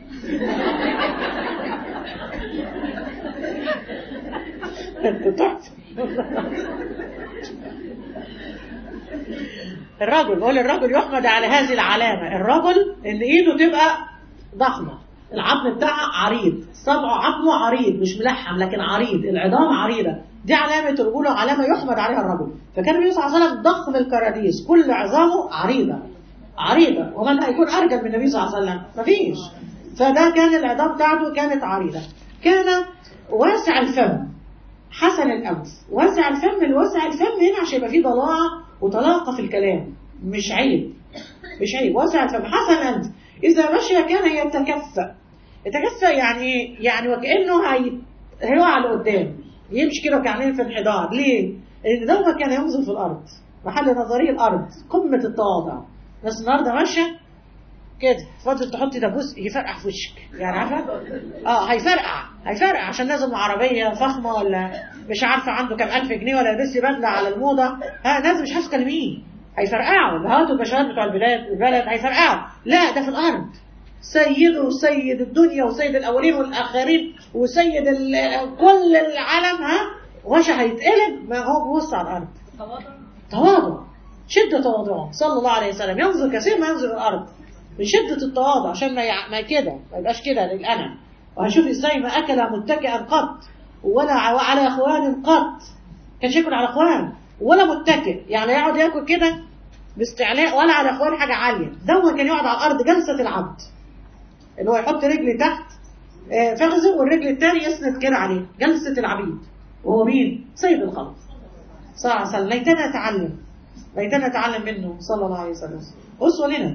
انت تحفة الرجل بقول الرجل يحمد على هذه العلامة الرجل ان ايده تبقى ضخمة العظم بتاعها عريض صبعه عظمه عريض مش ملحم لكن عريض العظام عريضة دي علامة رجولة وعلامة يحمد عليها الرجل فكان النبي صلى الله عليه وسلم ضخم الكراديس كل عظامه عريضة عريضة ومن هيكون أرجل من النبي صلى الله عليه وسلم مفيش فده كان العظام بتاعته كانت عريضة كان واسع الفم حسن الأنف واسع الفم الواسع الفم هنا عشان يبقى فيه ضلاعة وطلاقة في الكلام مش عيب مش عيب واسع الفم حسن الأنف إذا مشي كان يتكفأ يتكفأ يعني إيه؟ يعني وكأنه هي... هيقع لقدام يمشي كده وكأنه في انحدار ليه؟ لأن دوما كان ينظر في الأرض محل نظري الأرض قمة التواضع ناس النهارده ماشية كده فضل تحط دبوس يفرقع في وشك يعني عارفه اه هيفرقع هيفرقع عشان نازل مع عربيه فخمه ولا مش عارفه عنده كام الف جنيه ولا لبس لي بدله على الموضه ها ناس مش عارف مين هيفرقعوا الهات البشرات بتوع البلاد البلد هيفرقعوا لا ده في الارض سيد وسيد الدنيا وسيد الاولين والاخرين وسيد ال- كل العالم ها وش هيتقلب ما هو بيبص على الارض تواضع شدة تواضعه صلى الله عليه وسلم ينظر كثير ما ينظر الأرض من شدة التواضع عشان ما يع... ما كده ما يبقاش كده للأنا وهنشوف ازاي ما أكل متكئا قط ولا ع- على إخوان قط كانش ياكل على إخوان ولا متكئ يعني يقعد ياكل كده باستعلاء ولا على إخوان حاجة عالية ده كان يقعد على الأرض جلسة العبد اللي هو يحط رجل تحت آه، فخذه والرجل الثاني يسند كده عليه جلسة العبيد وهو مين؟ سيد الخلق صلى الله عليه وسلم ليتنا نتعلم ليتنا نتعلم منه صلى الله عليه وسلم أسوة لنا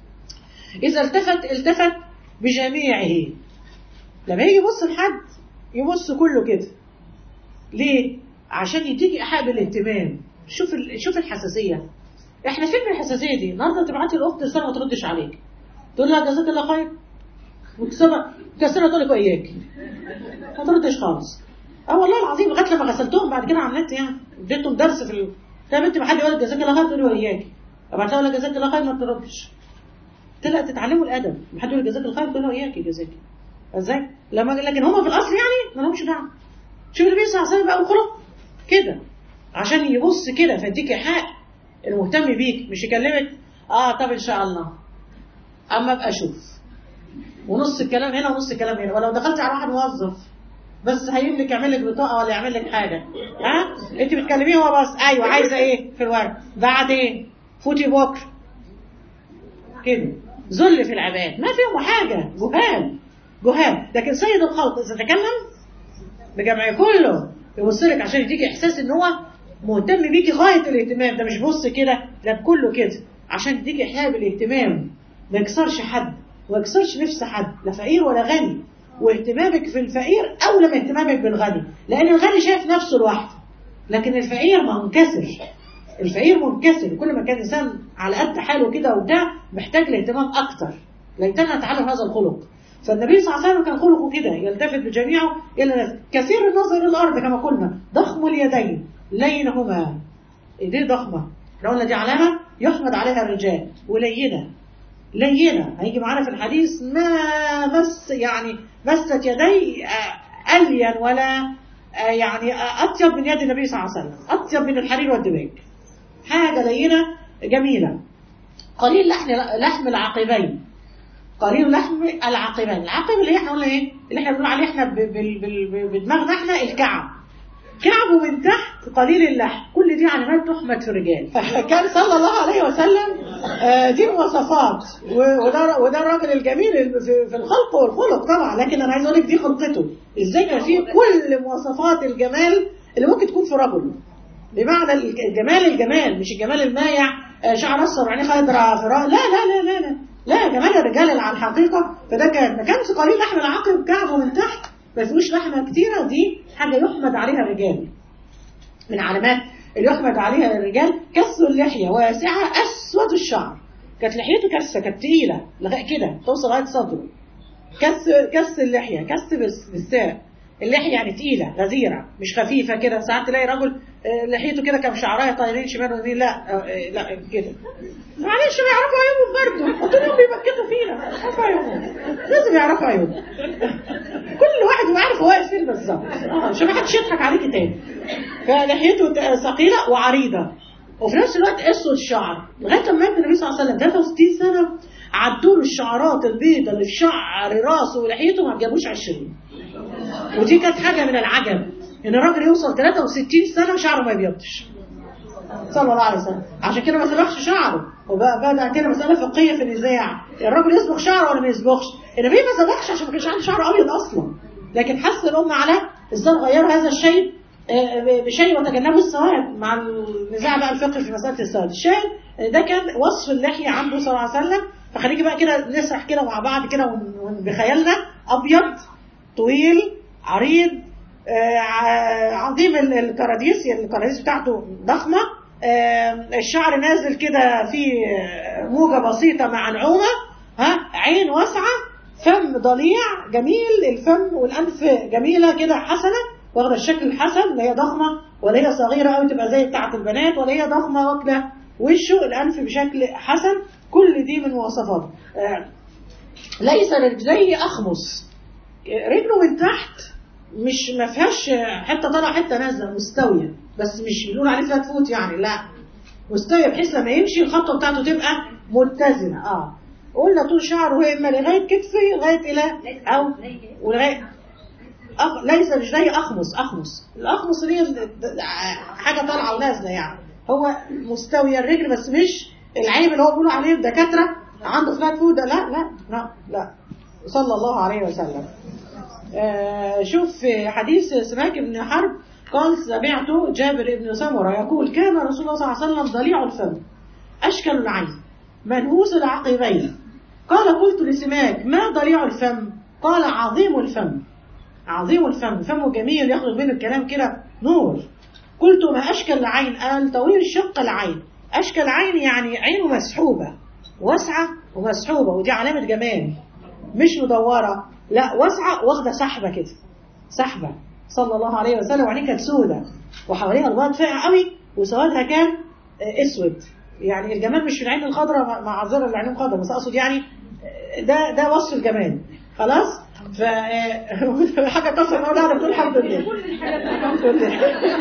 إذا التفت التفت بجميعه لما يجي يبص لحد يبص كله كده ليه؟ عشان يديك إيحاء بالاهتمام شوف ال... شوف الحساسية احنا فين من الحساسية دي؟ النهارده تبعتي الأخت رسالة ما تردش عليك تقول لها جزاك الله خير مكسبة مكسرة تقول لك وإياك ما تردش خالص اه والله العظيم لغايه لما غسلتهم بعد كده على النت يعني اديتهم درس في ال... يا بنت ما حد يقول لك جزاك الله خير تقول له وإياك ابعت لها جزاك الله خير ما تردش قلت لها تتعلموا الادب ما حد يقول لك جزاك الله خير تقول له وإياك جزاك ازاي لما لكن هم في الاصل يعني ما لهمش دعوه شوف النبي صلى الله عليه وسلم بقى الخلق كده عشان يبص كده فيديك حق المهتم بيك مش يكلمك اه طب ان شاء الله اما ابقى اشوف ونص الكلام هنا ونص الكلام هنا ولو دخلت على واحد موظف بس هيملك يعمل لك بطاقه ولا يعمل لك حاجه ها انت بتكلميه هو بس ايوه عايزه ايه في الورق بعدين فوتي بكره كده ذل في العباد ما فيهم حاجه جهال جهال لكن سيد الخلق اذا تكلم بجمع كله يبص لك عشان يديك احساس ان هو مهتم بيكي غايه الاهتمام ده مش بص كده ده كله كده عشان يديك احساس بالاهتمام ما يكسرش حد وما يكسرش نفس حد لا فقير ولا غني واهتمامك في الفقير اولى من اهتمامك بالغني لان الغني شايف نفسه لوحده لكن الفقير منكسر الفقير منكسر كل ما كان الانسان على قد حاله كده وبتاع محتاج لاهتمام اكتر ليتنا نتعلم هذا الخلق فالنبي صلى الله عليه وسلم كان خلقه كده يلتفت بجميعه الى الناس كثير النظر الى الارض كما قلنا ضخم اليدين لينهما ايديه ضخمه احنا قلنا دي علامه يحمد عليها الرجال ولينه لينه هيجي معانا في الحديث ما مس يعني مست يدي الين ولا يعني اطيب من يد النبي صلى الله عليه وسلم اطيب من الحرير والدباج حاجه لينه جميله قليل لحم لحم العقبين قليل لحم العقبين العقب اللي احنا قلنا ايه اللي احنا بنقول عليه احنا بدماغنا احنا الكعب كعبه من تحت قليل اللحم كل دي علامات تحمد في الرجال فكان صلى الله عليه وسلم دي مواصفات وده وده الراجل الجميل في الخلق والخلق طبعا لكن انا عايز اقول لك دي خلقته ازاي كان فيه كل مواصفات الجمال اللي ممكن تكون في رجل بمعنى الجمال الجمال مش الجمال المايع شعر اصفر وعينيه خضراء فراء لا لا لا لا لا لا جمال الرجال على الحقيقه فده كان ما كانش قليل لحم العقل كعبه من تحت ما فيهوش لحمه كتيره دي حاجه يحمد عليها الرجال من علامات اللي يحمد عليها الرجال كس اللحيه واسعه اسود الشعر كانت لحيته كسه كانت تقيله لغايه كده توصل لغايه صدره كس كس اللحيه كس بالساء اللحيه يعني تقيله غزيره مش خفيفه كده ساعات تلاقي رجل لحيته كده كام شعرايه طايرين شمال ويمين لا لا كده معلش بيعرفوا عيوبهم برضه طول اليوم بيبكتوا فينا بيعرفوا عيوبهم لازم يعرفوا عيوبهم كل واحد يعرف هو واقف فين بالظبط اه عشان ما حدش يضحك عليك تاني فلحيته ثقيله وعريضه وفي نفس الوقت اسود الشعر لغايه ما مات النبي صلى الله عليه وسلم 63 سنه عدوا له الشعرات البيضاء اللي في شعر راسه ولحيته ما جابوش 20 ودي كانت حاجه من العجب ان الراجل يوصل 63 سنه وشعره ما يبيضش صلى الله عليه وسلم عشان كده ما سبقش شعره وبقى بدا كده مساله فقهيه في النزاع الراجل يسبق شعره ولا ما يسبقش النبي ما سبقش عشان ما كانش عنده شعر ابيض اصلا لكن حث الامه على ازاي غيروا هذا الشيء بشيء وتجنبوا السواد مع النزاع بقى الفقهي في مساله السواد الشاهد ده كان وصف اللحيه عنده صلى الله عليه وسلم فخليكي بقى كده نسرح كده مع بعض كده بخيالنا ابيض طويل عريض آه عظيم الكراديس يعني الكراديس بتاعته ضخمة آه الشعر نازل كده في موجة بسيطة مع نعومة ها عين واسعة فم ضليع جميل الفم والأنف جميلة كده حسنة واخدة الشكل الحسن لا هي ضخمة ولا هي صغيرة أوي تبقى زي بتاعة البنات ولا هي ضخمة واخدة وشه الأنف بشكل حسن كل دي من مواصفاته آه ليس رجليه أخمص رجله من تحت مش ما فيهاش حته طالعه حته نازله مستويه بس مش بنقول عليه فيها تفوت يعني لا مستويه بحيث لما يمشي الخطوه بتاعته تبقى متزنه اه قلنا طول شعره اما لغايه كتفي لغايه الى او ولغايه أخ... ليس رجلي اخمص اخمص الاخمص دي حاجه طالعه ونازله يعني هو مستويه الرجل بس مش العيب اللي هو بيقولوا عليه الدكاتره عنده فلات فود لا لا لا لا صلى الله عليه وسلم آه شوف في حديث سماك بن حرب قال سمعت جابر بن سمرة يقول كان رسول الله صلى الله عليه وسلم ضليع الفم أشكل العين منهوس العقبين قال قلت لسماك ما ضليع الفم قال عظيم الفم عظيم الفم فمه جميل يخرج منه الكلام كده نور قلت ما أشكل العين قال طويل شق العين أشكل عين يعني عينه مسحوبة واسعة ومسحوبة ودي علامة جمال مش مدورة لا واسعة واخدة سحبة كده سحبة صلى الله عليه وسلم وعينيه كانت سودة وحواليها البيض فاقع قوي وسوادها كان اسود يعني الجمال مش في العين الخضراء مع الذره اللي عينهم خضراء بس اقصد يعني ده ده وصف الجمال خلاص ف حاجه كسر اقول انا بقول الحمد لله الحمد لله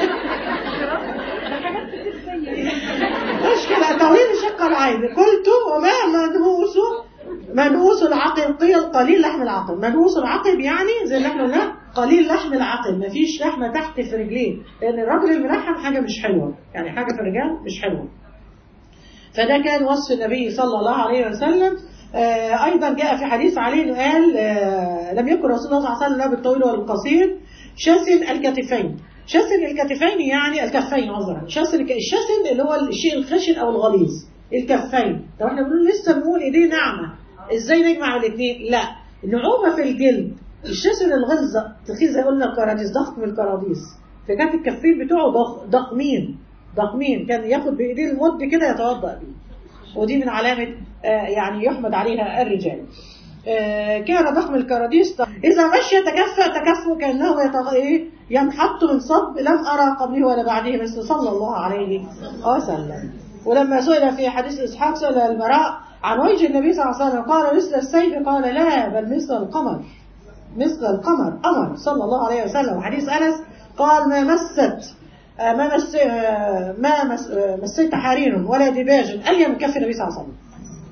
مشكلة طويل شق العين قلت وما منهوس منهوس العقب قيل قليل لحم العقب منهوس العقب يعني زي اللي احنا قلنا قليل لحم العقب مفيش لحمة تحت في رجليه لأن الرجل الملحم حاجة مش حلوة يعني حاجة في الرجال مش حلوة فده كان وصف النبي صلى الله عليه وسلم آه أيضا جاء في حديث عليه أنه قال آه لم يكن رسول الله صلى الله عليه وسلم بالطويل والقصير شاسن الكتفين شاسن الكتفين يعني الكفين عذرا شاسن الشاسن اللي هو الشيء الخشن أو الغليظ الكفين طب احنا بنقول لسه بنقول ايديه ناعمة ازاي نجمع الاثنين لا نعومة في الجلد الشاسن الغلظة تخيل زي قلنا الكراديس ضغط من الكراديس فكانت الكفين بتوعه ضخمين ضخمين كان ياخد بايديه المد كده يتوضا بيه ودي من علامة آه يعني يحمد عليها الرجال آه كان ضخم الكراديس إذا مشي تكفى تكفوا كأنه يتغ... ينحط من صب لم أرى قبله ولا بعده مثل صلى الله عليه وسلم ولما سئل في حديث إسحاق سئل البراء عن وجه النبي صلى الله عليه وسلم قال مثل السيف قال لا بل مثل القمر مثل القمر قمر صلى الله عليه وسلم وحديث أنس قال ما مست ما مس ما مس مسيت حرير ولا دباج أليم من كف النبي صلى الله عليه وسلم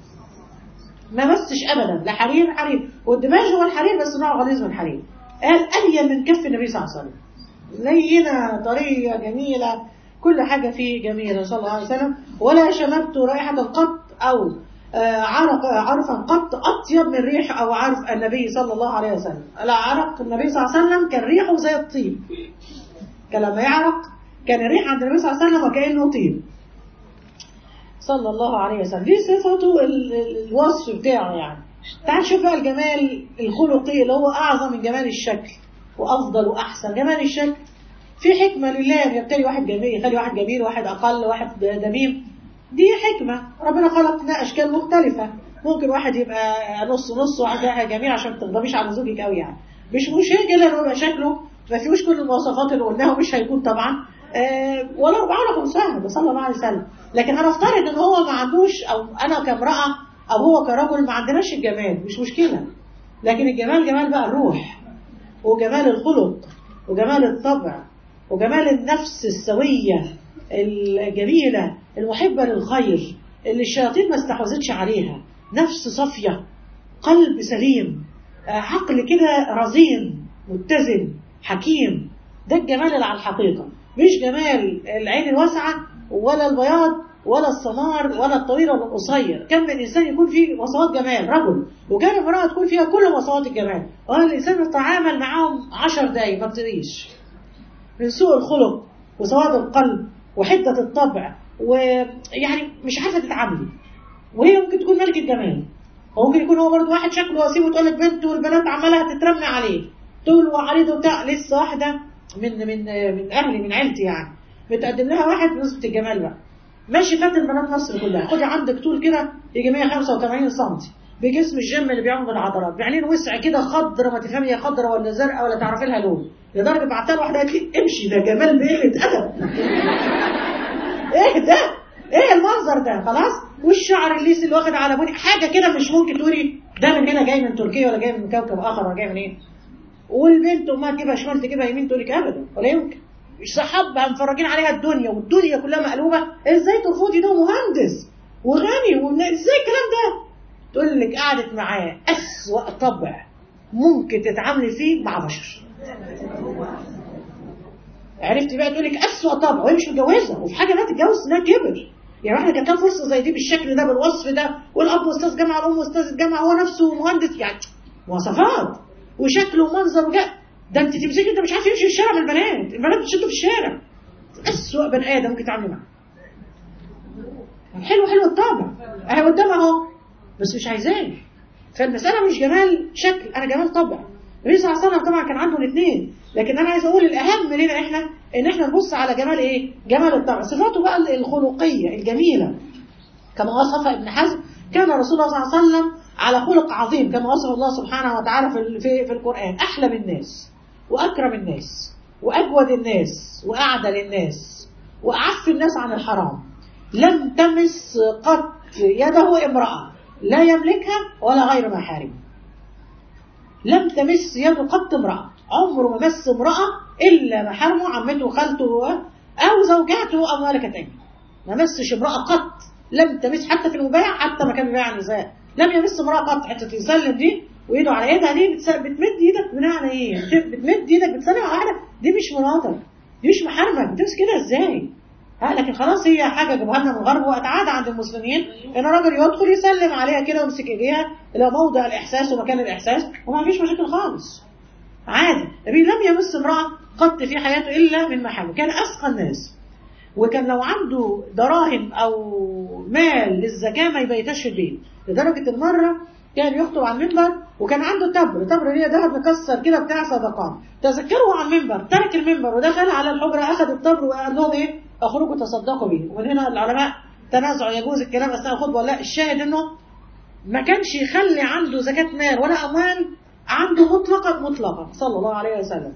ما مسش أبدا لا حرير حرير والدباج هو الحرير بس نوع غليظ من الحرير قال أليم من كف النبي صلى الله عليه وسلم لينة طرية جميلة كل حاجة فيه جميلة صلى الله عليه وسلم ولا شممت رائحة القط أو عرق عرفا قط أطيب من ريح أو عرف النبي صلى الله عليه وسلم لا عرق النبي صلى الله عليه وسلم كان ريحه زي الطيب كان لما يعرق كان الريح عند النبي صلى الله عليه وسلم وكأنه طيب صلى الله عليه وسلم دي صفته الوصف بتاعه يعني تعال شوف بقى الجمال الخلقي اللي هو أعظم من جمال الشكل وأفضل وأحسن جمال الشكل في حكمة لله يبتلي واحد جميل يخلي واحد جميل واحد أقل واحد دميم دي حكمة ربنا خلقنا أشكال مختلفة ممكن واحد يبقى نص نص وواحد جميل عشان ما تغضبيش على زوجك قوي يعني مش مشكلة انه يبقى شكله ما فيهوش كل المواصفات اللي قلناها مش هيكون طبعا أه ولو بعرف سهل صلى الله عليه وسلم لكن هنفترض ان هو ما عندوش او انا كامرأة او هو كرجل ما عندناش الجمال مش مشكلة لكن الجمال جمال بقى الروح وجمال الخلق وجمال الطبع وجمال النفس السوية الجميلة المحبة للخير اللي الشياطين ما استحوذتش عليها نفس صافية قلب سليم عقل كده رزين متزن حكيم ده الجمال اللي على الحقيقة مش جمال العين الواسعة ولا البياض ولا السمار ولا الطويل ولا القصير كم من إنسان يكون فيه وصفات جمال رجل وكان امرأة تكون فيها كل وصفات الجمال وهذا الإنسان يتعامل معاهم عشر دقايق ما بتقيش من سوء الخلق وسواد القلب وحدة الطبع ويعني مش عارفة تتعاملي وهي ممكن تكون ملكة جمال وممكن يكون هو برضه واحد شكله وسيم وتقول لك بنت والبنات عمالها تترمى عليه تقول وعريض وبتاع لسه واحدة من من من أهلي من عيلتي يعني بتقدم لها واحد بنسبة الجمال بقى ماشي فات البنات مصر كلها خدي عندك طول كده يجي 185 سم بجسم الجيم اللي بيعمل بالعضلات بعينين وسع كده خضره ما تفهمي هي خضره ولا زرقاء ولا تعرفي لها لون لدرجه بعتها واحده قالت لي امشي ده جمال بقله ادب ايه ده ايه المنظر ده خلاص والشعر الليسي اللي واخد على بني حاجه كده مش ممكن تقولي ده من هنا جاي من تركيا ولا جاي من كوكب اخر ولا جاي من ايه والبنت امها تجيبها شمال تجيبها يمين تقول لك ابدا ولا يمكن صحابها مفرجين عليها الدنيا والدنيا كلها مقلوبه ازاي ترفضي ده مهندس وغني ازاي الكلام ده تقول لك قعدت معاه اسوأ طبع ممكن تتعاملي فيه مع بشر عرفتي بقى تقول لك اسوأ طبع وهي مش متجوزه وفي حاجه بقى تتجوز سنها كبر يعني واحده كانت لها فرصه زي دي بالشكل ده بالوصف ده والاب استاذ جامعه الام استاذ جامعه هو نفسه مهندس يعني مواصفات وشكل ومنظر وجاء ده انت تمسكي انت مش عارف يمشي في الشارع من البنات البنات بتشدوا في الشارع اسوأ بني ادم ممكن تتعاملي معاه حلو حلو الطابع اهي قدامها اهو بس مش عايزاه فالمساله مش جمال شكل انا جمال طبع النبي صلى الله عليه وسلم طبعا كان عنده الاثنين لكن انا عايز اقول الاهم لنا احنا ان احنا نبص على جمال ايه جمال الطبع صفاته بقى الخلقيه الجميله كما وصف ابن حزم كان رسول الله صلى الله عليه وسلم على خلق عظيم كما وصف الله سبحانه وتعالى في في, في القران احلم الناس واكرم الناس واجود الناس واعدل الناس واعف الناس عن الحرام لم تمس قط يده امراه لا يملكها ولا غير محارم لم تمس يده قط امرأة عمره ما مس امرأة إلا محرمه عمته وخالته أو زوجاته أو ملكة أيمانه ما مسش امرأة قط لم تمس حتى في المبايع حتى ما كان بيبايع النساء لم يمس امرأة قط حتى يسلم دي وإيده على إيدها دي بتس- بتمد إيدك بناء على إيه؟ بت- بتمد إيدك بتسلم على واحدة دي مش مراتك دي مش محارمك بتمسك كده إزاي؟ ها لكن خلاص هي حاجة جابوها لنا من الغرب وقت عادة عند المسلمين إن الراجل يدخل يسلم عليها كده ويمسك إيديها إلى موضع الإحساس ومكان الإحساس وما فيش مشاكل خالص عادي النبي لم يمس امرأة قط في حياته إلا من محامه كان أسقى الناس وكان لو عنده دراهم أو مال للزكاة ما يبيتش في البيت لدرجة المرة كان يخطب على المنبر وكان عنده تبر تبر اللي هي ذهب مكسر كده بتاع صدقات تذكره على المنبر ترك المنبر ودخل على الحجرة أخذ التبر وقال لهم إيه أخرجوا تصدقوا به ومن هنا العلماء تنازعوا يجوز الكلام أثناء الخطبة ولا لا الشاهد إنه ما كانش يخلي عنده زكاة مال ولا أموال عنده مطلقة مطلقة صلى الله عليه وسلم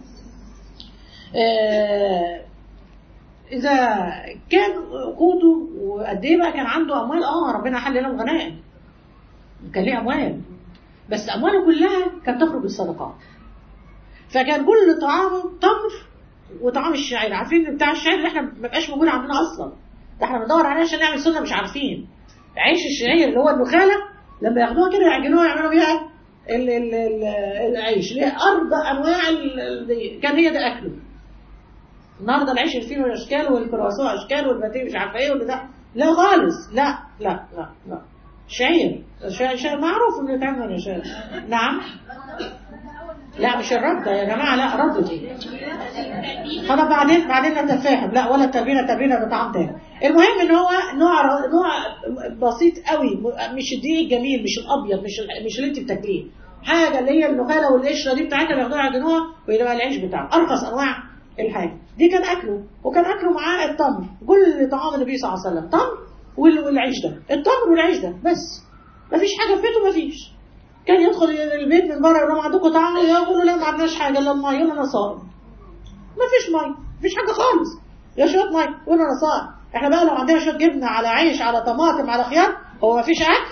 آه، إذا كان قوته وقد إيه بقى كان عنده أموال آه ربنا حل له الغنائم كان ليه أموال بس أمواله كلها كانت تخرج بالصدقات فكان كل طعامه تمر وطعام الشعير عارفين بتاع الشعير اللي احنا ما بقاش موجود عندنا أصلا ده احنا بندور عليه عشان نعمل سنة مش عارفين عيش الشعير اللي هو النخالة لما ياخدوها كده يعجنوها يعملوا بيها ال ال ال العيش اللي هي أربع أنواع ال- ال- كان هي ده أكله النهارده العيش الفينو اشكال والكرواسون اشكال والباتيه مش عارفه ايه والبتاع لا خالص لا لا لا لا شعير شعير, شعير معروف انه يتعمل من شعير نعم لا مش الردة يا جماعة لا ردة ايه خلاص بعدين بعدين نتفاهم لا ولا التلبينة تلبينة بطعم تاني المهم ان هو نوع نوع بسيط قوي مش الدقيق الجميل مش الابيض مش ال- مش اللي انت بتاكليه حاجه اللي هي النخاله والقشره دي بتاعتها بياخدوها يعجنوها ويبقى العيش بتاعه ارخص انواع الحاجه دي كان اكله وكان اكله معاه التمر كل طعام النبي صلى الله عليه وسلم تمر وال- والعيش ده التمر والعيش ده بس مفيش حاجه في بيته مفيش كان يدخل البيت من بره يقول لهم عندكم طعام يقولوا لا ما عندناش حاجه الا الميه يقول انا صائم مفيش ميه مفيش حاجه خالص يا شويه ميه يقول انا صائم احنا بقى لو عندنا شويه جبنه على عيش على طماطم على خيار هو مفيش اكل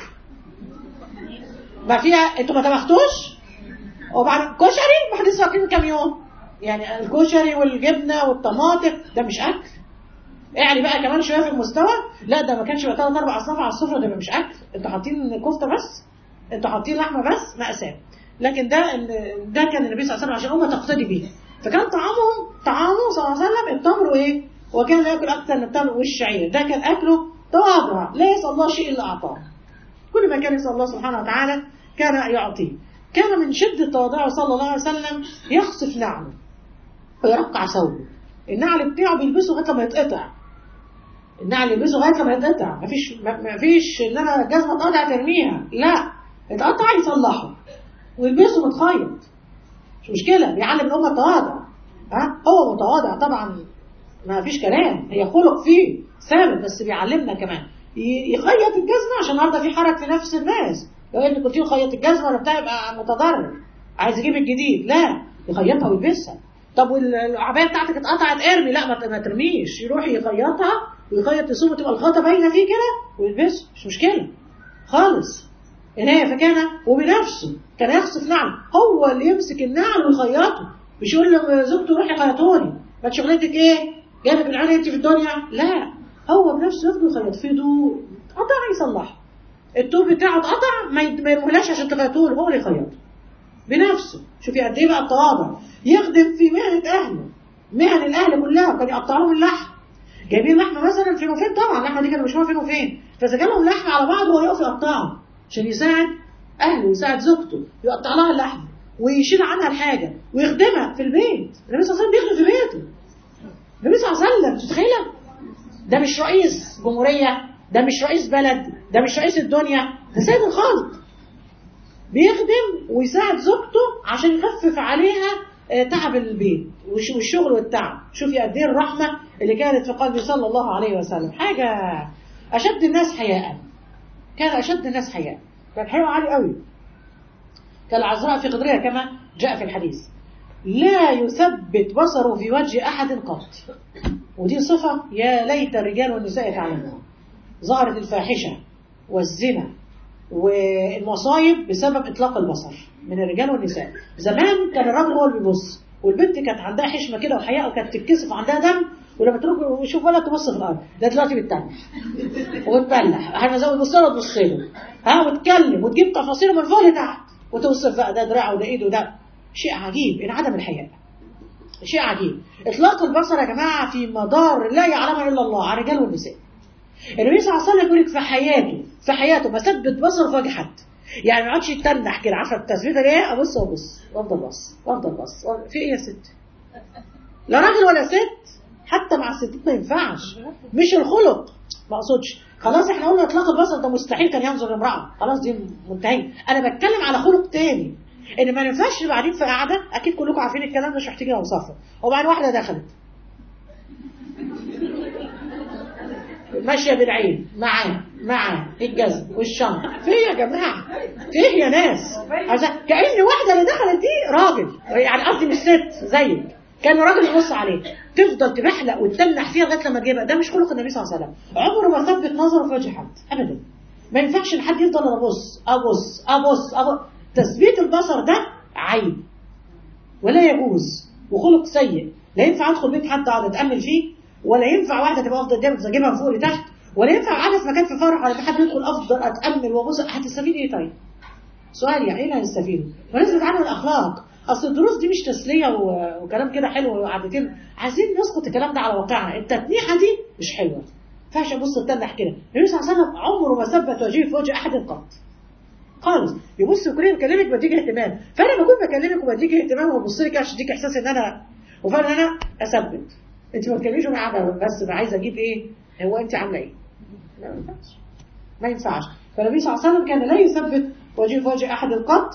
ما فيها انتوا ما طبختوش وبعد كشري ما حدش واكلين كام يوم يعني الكشري والجبنه والطماطم ده مش اكل يعني بقى كمان شويه في المستوى لا ده ما كانش بقى ثلاث اربع اصناف على السفره ده مش اكل انتوا حاطين كفته بس انتوا حاطين لحمه بس مأساة لكن ده ده كان النبي صلى الله عليه وسلم عشان امه تقتدي به فكان طعامهم طعامه صلى الله عليه وسلم التمر وايه وكان لا ياكل اكثر من التمر والشعير ده كان اكله تواضع لا يسال الله شيء الا اعطاه كل ما كان يسال الله سبحانه وتعالى كان يعطيه كان من شدة تواضعه صلى الله عليه وسلم يخصف نعله ويرقع ثوبه النعل بتاعه بيلبسه لغايه لما يتقطع النعل يلبسه لغايه لما يتقطع مفيش مفيش ان انا جزمه اتقطع ترميها لا اتقطع يصلحه ويلبسه متخيط مش مشكله بيعلم الامه التواضع ها هو متواضع طبعا ما فيش كلام هي خلق فيه ثابت بس بيعلمنا كمان ي- يخيط الجزمه عشان النهارده في حرج في نفس الناس لو انت قلت له خيط الجزمه ولا بتاع يبقى متضرر عايز يجيب الجديد لا يخيطها ويلبسها طب والعبايه بتاعتك اتقطعت ارمي لا ما ت- ما ترميش يروح يخيطها ويخيط ثوبه تبقى الخيطه باينه فيه كده ويلبسه مش مشكله خالص ان هي فكان وبنفسه كان يخصف نعل هو اللي يمسك النعل ويخيطه مش يقول لزوجته روحي خيطوني ما شغلتك ايه جابك العين انت في الدنيا لا هو بنفسه ياخده يخيط في هدوء قطع يصلحه التوب بتاعه اتقطع ما يد- ما يرميهلاش عشان تخيطوه هو اللي يخيطه بنفسه شوفي قد ايه بقى التواضع يخدم في مهنه اهله مهن الاهل كلها كان يقطع لهم اللحم جايبين لحمه مثلا فين وفين طبعا اللحمه دي كانوا بيشوفوها فين وفين فاذا جالهم لحمه على بعض هو يقف يقطعها عشان يساعد اهله ويساعد زوجته يقطع لها اللحم ويشيل عنها الحاجه ويخدمها في البيت النبي صلى الله عليه وسلم بيخدم في بيته النبي صلى الله عليه وسلم تتخيلها ده مش رئيس جمهوريه ده مش رئيس بلد ده مش رئيس الدنيا ده سيد الخلق بيخدم ويساعد زوجته عشان يخفف عليها آه، تعب البيت والش- والشغل والتعب شوفي قد ايه الرحمه اللي كانت في قلبه صلى الله عليه وسلم حاجه اشد الناس حياء كان اشد الناس حياء كان حياء عالي قوي كالعذراء في قدرها كما جاء في الحديث لا يثبت بصره في وجه احد قط ودي صفه يا ليت الرجال والنساء يتعلموها ظهرت الفاحشه والزنا والمصايب بسبب اطلاق البصر من الرجال والنساء زمان كان الراجل هو اللي بيبص والبنت كانت عندها حشمه كده وحياء وكانت تتكسف وعندها دم ولما تروح يشوف ولد تبص في الارض ده دلوقتي بتتنح وتبلح احنا زي تبص له تبص له ها وتكلم وتجيب تفاصيله من فوق لتحت وتوصف بقى ده دراعه وده ايده وده شيء عجيب انعدم الحياء شيء عجيب اطلاق البصر يا جماعه في مدار لا يعلمها الا الله على الرجال والنساء النبي صلى الله عليه وسلم يقول لك في حياته في حياته ما ثبت بصر في وجه حد يعني ما يقعدش يتنح كده عارفه التثبيته دي ايه ابص وابص وافضل بص وافضل بص في ايه يا ست لا راجل ولا ست حتى مع الستات ما ينفعش مش الخلق ما اقصدش خلاص احنا قلنا اطلاق البصر ده مستحيل كان ينظر لامراه خلاص دي منتهيه انا بتكلم على خلق تاني ان ما ينفعش نبقى قاعدين في قاعده اكيد كلكم عارفين الكلام ده مش محتاجين اوصفه وبعدين واحده دخلت ماشيه بالعين معاه معاه الجزم والشنطه في يا جماعه في يا ناس كأن واحده اللي دخلت دي راجل يعني قصدي مش ست زيك كان راجل يبص عليه تفضل تبحلق وتتنح فيها لغايه لما تجيبها ده مش خلق النبي صلى الله عليه وسلم عمره ما ثبت نظره في وجه حد ابدا ما ينفعش ان حد يفضل ابص ابص ابص ابص تثبيت البصر ده عيب ولا يجوز وخلق سيء لا ينفع ادخل بيت حد اقعد اتامل فيه ولا ينفع واحده تبقى افضل قدامك اجيبها من فوق لتحت ولا ينفع قاعده في مكان في فرح ولا في حد يدخل افضل اتامل وابص هتستفيد ايه طيب؟ سؤال يعني ايه اللي هنستفيده؟ فلازم نتعلم الاخلاق اصل الدروس دي مش تسليه و... وكلام كده حلو وقعدتين عايزين نسقط الكلام ده على واقعنا التتنيحه دي مش حلوه ما ينفعش ابص اتنح كده النبي صلى الله عليه وسلم عمره ما ثبت وجهه في وجه احد قط خالص يبص كل يكلمك بديك اهتمام فانا بكون بكلمك وبديك اهتمام وببص لك عشان اديك احساس ان انا وفعلا انا اثبت انت ما بتكلميش معايا بس عايزه اجيب ايه هو انت عامله ايه لا ما ينفعش ما ينفعش فالنبي صلى الله عليه وسلم كان لا يثبت وجهه في وجه احد قط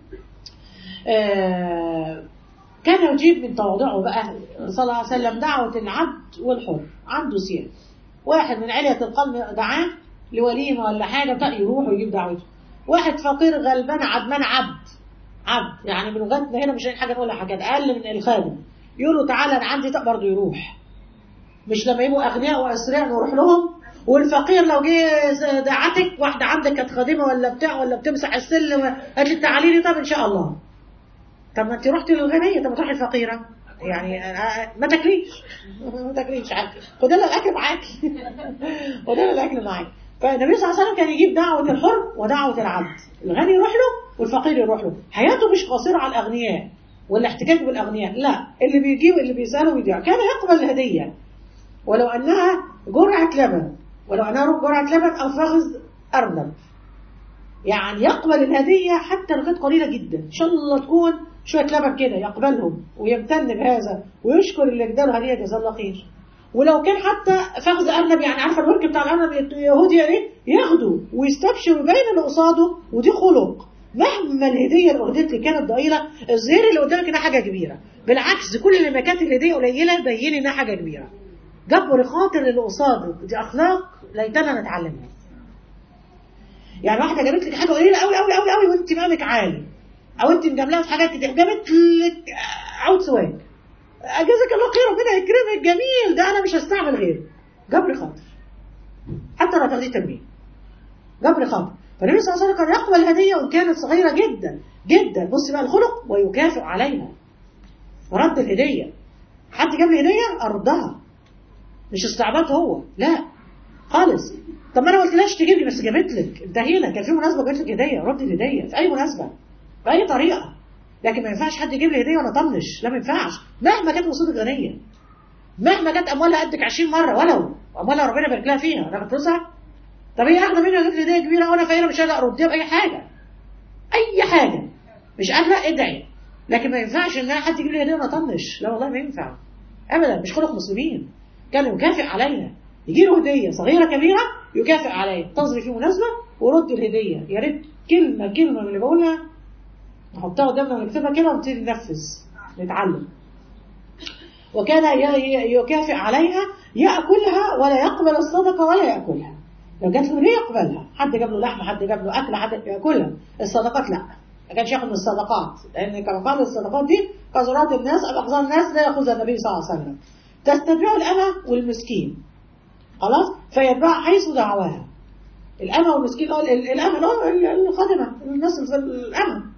آه كان يجيب من تواضعه بقى صلى الله عليه وسلم دعوة العبد والحر عنده سير واحد من علية القلب دعاه لوليمة ولا حاجة بتاع يروح ويجيب دعوته واحد فقير غلبان عدمان عبد عبد يعني من لغتنا هنا مش حاجة نقولها حاجة أقل من الخادم يقول له تعالى أنا عندي برضه يروح مش لما يبقوا أغنياء وأسرياء نروح لهم والفقير لو جه دعتك واحدة عندك كانت خادمة ولا بتاع ولا بتمسح السلم قالت لي تعالي لي طب إن شاء الله طب ما انت رحتي للغنية طب ما تروحي الفقيرة يعني ما تاكليش ما تاكليش خدي لها الاكل معاكي خدي لها الاكل معاكي فالنبي صلى الله عليه وسلم كان يجيب دعوة الحر ودعوة العبد الغني يروح له والفقير يروح له حياته مش قصيرة على الأغنياء والاحتكاك بالأغنياء لا اللي بيجيب اللي بيسأله ويديع كان يقبل الهدية ولو أنها جرعة لبن ولو أنها جرعة لبن أو فخذ أرنب يعني يقبل الهدية حتى لو كانت قليلة جدا إن شاء الله تكون شوية لبن كده يقبلهم ويمتن بهذا ويشكر اللي اداله هدية جزاه الله خير ولو كان حتى فخذ أرنب يعني عارفة الورك بتاع الأرنب اليهودي يعني ياخده ويستبشر ويبين اللي قصاده ودي خلق مهما الهدية اللي أهدت لي كانت ضئيلة الظهير اللي قدامك إنها حاجة كبيرة بالعكس كل ما كانت الهدية قليلة بيني إنها حاجة كبيرة جبر خاطر اللي قصاده دي أخلاق ليتنا نتعلمها يعني واحدة جابت لك حاجة قليلة قوي قوي قوي قوي وأنت مالك عالي او انت مجاملاها في حاجات كتير جابت لك عود سواك اجازك الله خير ربنا يكرمك جميل ده انا مش هستعمل غيره جبر خاطر حتى لو تاخديه تنبيه جبر خاطر فالنبي صلى الله عليه وسلم كان يقبل الهديه وان كانت صغيره جدا جدا بص بقى الخلق ويكافئ عليها ورد الهديه حد جاب لي هديه ارضها مش استعباط هو لا خالص طب ما انا قلت لهاش تجيب لي بس جابت لك انتهينا كان في مناسبه جابت لك هديه رد الهديه في اي مناسبه بأي طريقة لكن ما ينفعش حد يجيب لي هدية وأنا طنش لا ما ينفعش مهما كانت مصيبة غنية مهما كانت أموالها قدك 20 مرة ولو أموالها ربنا يبارك لها فيها أنا فلوسها طب هي أغنى مني وجبت لي هدية كبيرة وأنا فقيرة مش قادرة أرديها بأي حاجة أي حاجة مش قادرة ادعي لكن ما ينفعش إن حد يجيب لي هدية وأنا طنش لا والله ما ينفع أبدا مش خلق مسلمين كان يكافئ عليها يجي له هدية صغيرة كبيرة يكافئ عليها تصري في مناسبة ورد الهدية يا ريت كلمة كلمة من اللي بقولها نحطها قدامنا ونكتبها كده ونبتدي ننفذ نتعلم وكان يكافئ عليها يأكلها ولا يقبل الصدقة ولا يأكلها لو جات له هدية يقبلها حد جاب له لحمة حد جاب له أكل حد يأكلها الصدقات لا ما كانش ياخد من الصدقات لأن كما قال الصدقات دي قذرات الناس أو أقذار الناس لا يأخذها النبي صلى الله عليه وسلم تستتبع الأمة والمسكين خلاص فيتبع حيث دعواها الأمة والمسكين الأمة الخادمة الناس الأمة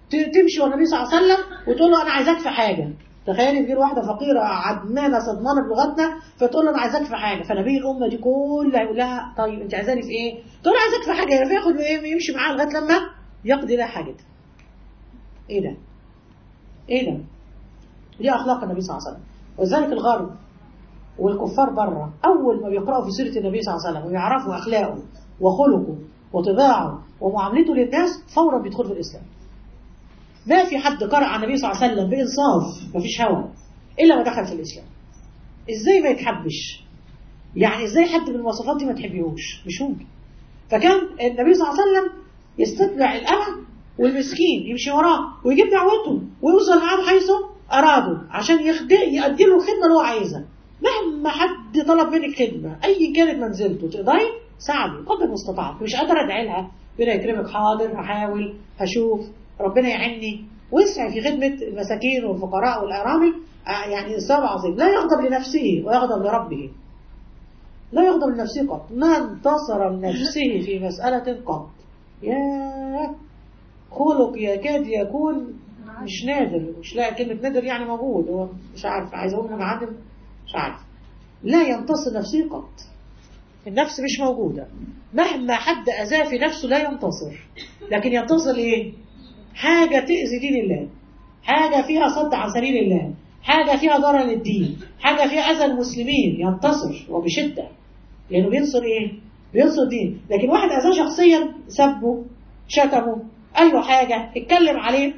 ت- تمشي والنبي صلى الله عليه وسلم وتقول له انا عايزاك في حاجه تخيلي تجي واحده فقيره عدمانه صدمانه بلغتنا فتقول له انا عايزاك في حاجه فنبي الامه دي كلها يقول لها طيب انت عايزاني في ايه؟ تقول له عايزاك في حاجه فياخد ايه يمشي معاها لغايه لما يقضي لها حاجتها. ايه ده؟ ايه ده؟ دي اخلاق النبي صلى الله عليه وسلم ولذلك الغرب والكفار بره اول ما بيقراوا في سيره النبي صلى الله عليه وسلم ويعرفوا اخلاقه وخلقه وطباعه ومعاملته للناس فورا بيدخلوا في الاسلام. ما في حد قرأ عن النبي صلى الله عليه وسلم بإنصاف مفيش هوى إلا ما دخل في الإسلام إزاي ما يتحبش يعني إزاي حد من المواصفات دي ما تحبيهوش مش ممكن فكان النبي صلى الله عليه وسلم يستتبع الأمة والمسكين يمشي وراه ويجيب دعوته ويوصل معاه حيث أرادوا عشان يخدم يؤدي له الخدمة اللي هو عايزها مهما حد طلب منك خدمة أي كانت منزلته تقدري ساعدي قدر المستطاع مش قادرة أدعي لها ربنا يكرمك حاضر هحاول هشوف ربنا يعيني واسعي في خدمة المساكين والفقراء والأرامل آه، يعني ثواب عظيم لا يغضب لنفسه ويغضب لربه لا يغضب لنفسه قط ما انتصر لنفسه في مسألة قط يا خلق يكاد يكون مش نادر مش لا كلمة نادر يعني موجود هو مش عارف عايز أقول منعدم مش عارف لا ينتصر نفسه قط النفس مش موجودة مهما حد أذاه في نفسه لا ينتصر لكن ينتصر إيه؟ حاجة تأذي دين الله حاجة فيها صد عن سبيل الله حاجة فيها ضرر للدين حاجة فيها أذى المسلمين ينتصر وبشدة لأنه بينصر إيه؟ بينصر دين لكن واحد أذاه شخصيا سبه شتمه قال له حاجة اتكلم عليه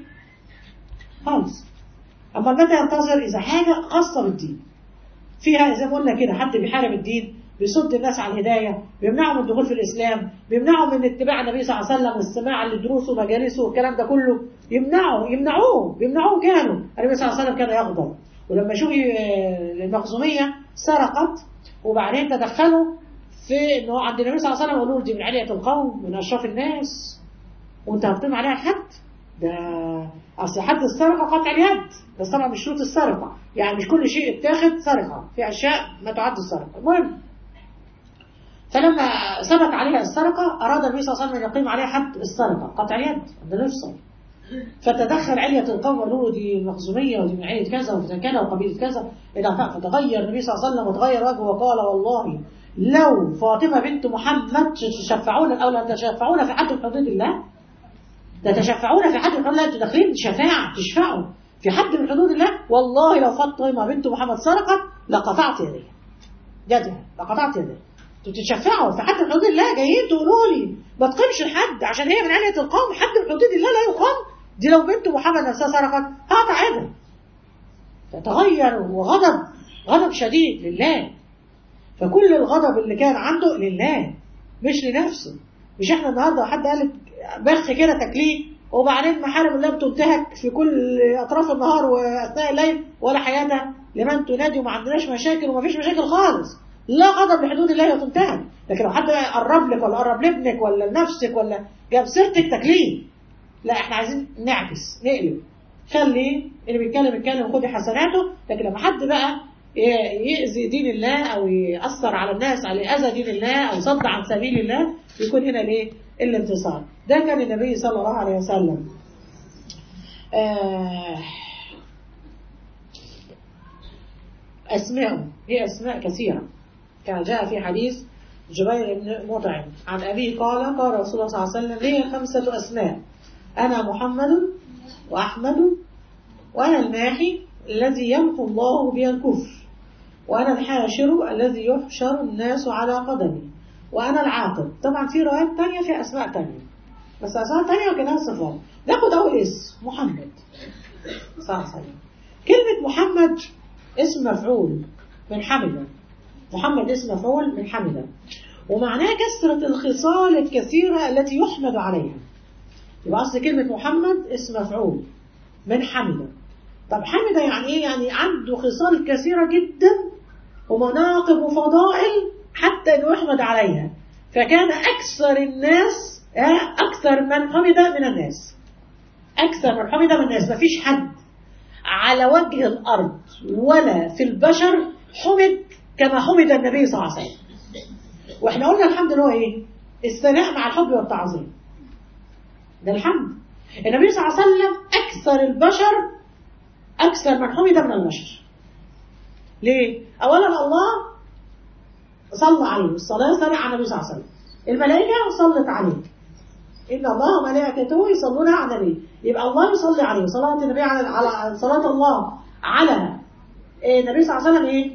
خالص أما متى ينتصر إذا حاجة خاصة بالدين فيها زي ما قلنا كده حد بيحارب الدين بيصد الناس عن الهداية بيمنعهم من الدخول في الإسلام بيمنعهم من اتباع النبي صلى الله عليه وسلم واستماع لدروسه ومجالسه والكلام ده كله يمنعه يمنعوه بيمنعوه كانوا النبي صلى الله عليه وسلم كان يغضب ولما شوفي آه، المخزومية سرقت وبعدين تدخلوا في انه عند النبي صلى الله عليه وسلم قالوا له دي من علية القوم من اشراف الناس وانت هتقيم عليها الحد ده اصل حد السرقه قطع اليد بس طبعا مش شروط السرقه يعني مش كل شيء اتاخد سرقه في اشياء ما تعد السرقه المهم فلما ثبت عليها السرقه اراد النبي صلى الله عليه وسلم ان يقيم عليها حد السرقه قطع اليد ده نفصل فتدخل علية القوم قالوا له دي مخزومية ودي من عيلة كذا وفي كذا وقبيلة كذا إلى فتغير النبي صلى الله عليه وسلم وتغير وجهه وقال والله لو فاطمة بنت محمد تشفعون أو لا تشفعون في حد من حدود الله ده تشفعون في حد من حدود الله انتوا داخلين شفاعة تشفعوا في حد من حدود الله والله لو فاطمة بنت محمد سرقت لقطعت يديها يدها لقطعت يديها انتوا بتتشفعوا في حد من حدود الله جايين تقولوا لي ما تقيمش الحد عشان هي من علية القوم حد من حدود الله لا يقام دي لو بنت محمد نفسها سرقت هقطع يدها فتغير وغضب غضب شديد لله فكل الغضب اللي كان عنده لله مش لنفسه مش احنا النهارده حد قال لك بخ كده تكليف وبعدين محارم الله بتنتهك في كل اطراف النهار واثناء الليل ولا حياه لمن تنادي وما عندناش مشاكل وما فيش مشاكل خالص لا غضب لحدود الله وتنتهك لكن لو حد قرب لك ولا قرب لابنك ولا لنفسك ولا جاب سيرتك تكليف لا احنا عايزين نعكس نقلب خلي اللي بيتكلم يتكلم وخدي حسناته لكن لما حد بقى يأذي دين الله أو يأثر على الناس على أذى دين الله أو صد عن سبيل الله يكون هنا ليه الانتصار ده كان النبي صلى الله عليه وسلم آه أسماء هي أسماء كثيرة كان جاء في حديث جبير بن مطعم عن أبيه قال قال رسول الله صلى الله عليه وسلم لي خمسة أسماء أنا محمد وأحمد وأنا الماحي الذي يمحو الله بها الكفر وأنا الحاشر الذي يحشر الناس على قدمي وأنا العاقب طبعا في روايات تانية في أسماء تانية بس أسماء تانية وكانها صفات ناخد أول اسم محمد صلى الله عليه وسلم كلمة محمد اسم مفعول من حمد محمد اسم مفعول من حمد ومعناه كثرة الخصال الكثيرة التي يحمد عليها يبقى أصل كلمة محمد اسم مفعول من حمد طب حمد يعني ايه يعني عنده خصال كثيرة جدا ومناقب وفضائل حتى انه يحمد عليها فكان اكثر الناس اكثر من حمد من الناس اكثر من حمد من الناس مفيش حد على وجه الارض ولا في البشر حمد كما حمد النبي صلى الله عليه وسلم واحنا قلنا الحمد لله ايه الثناء مع الحب والتعظيم ده الحمد النبي صلى الله عليه وسلم أكثر البشر أكثر من حمد من البشر ليه؟ أولا الله صلى عليه الصلاة سمع على النبي صلى الله عليه وسلم الملائكة صلت عليه إن الله وملائكته يصلون على النبي يبقى الله يصلي عليه صلاة النبي على على صلاة الله على النبي صلى الله عليه وسلم إيه؟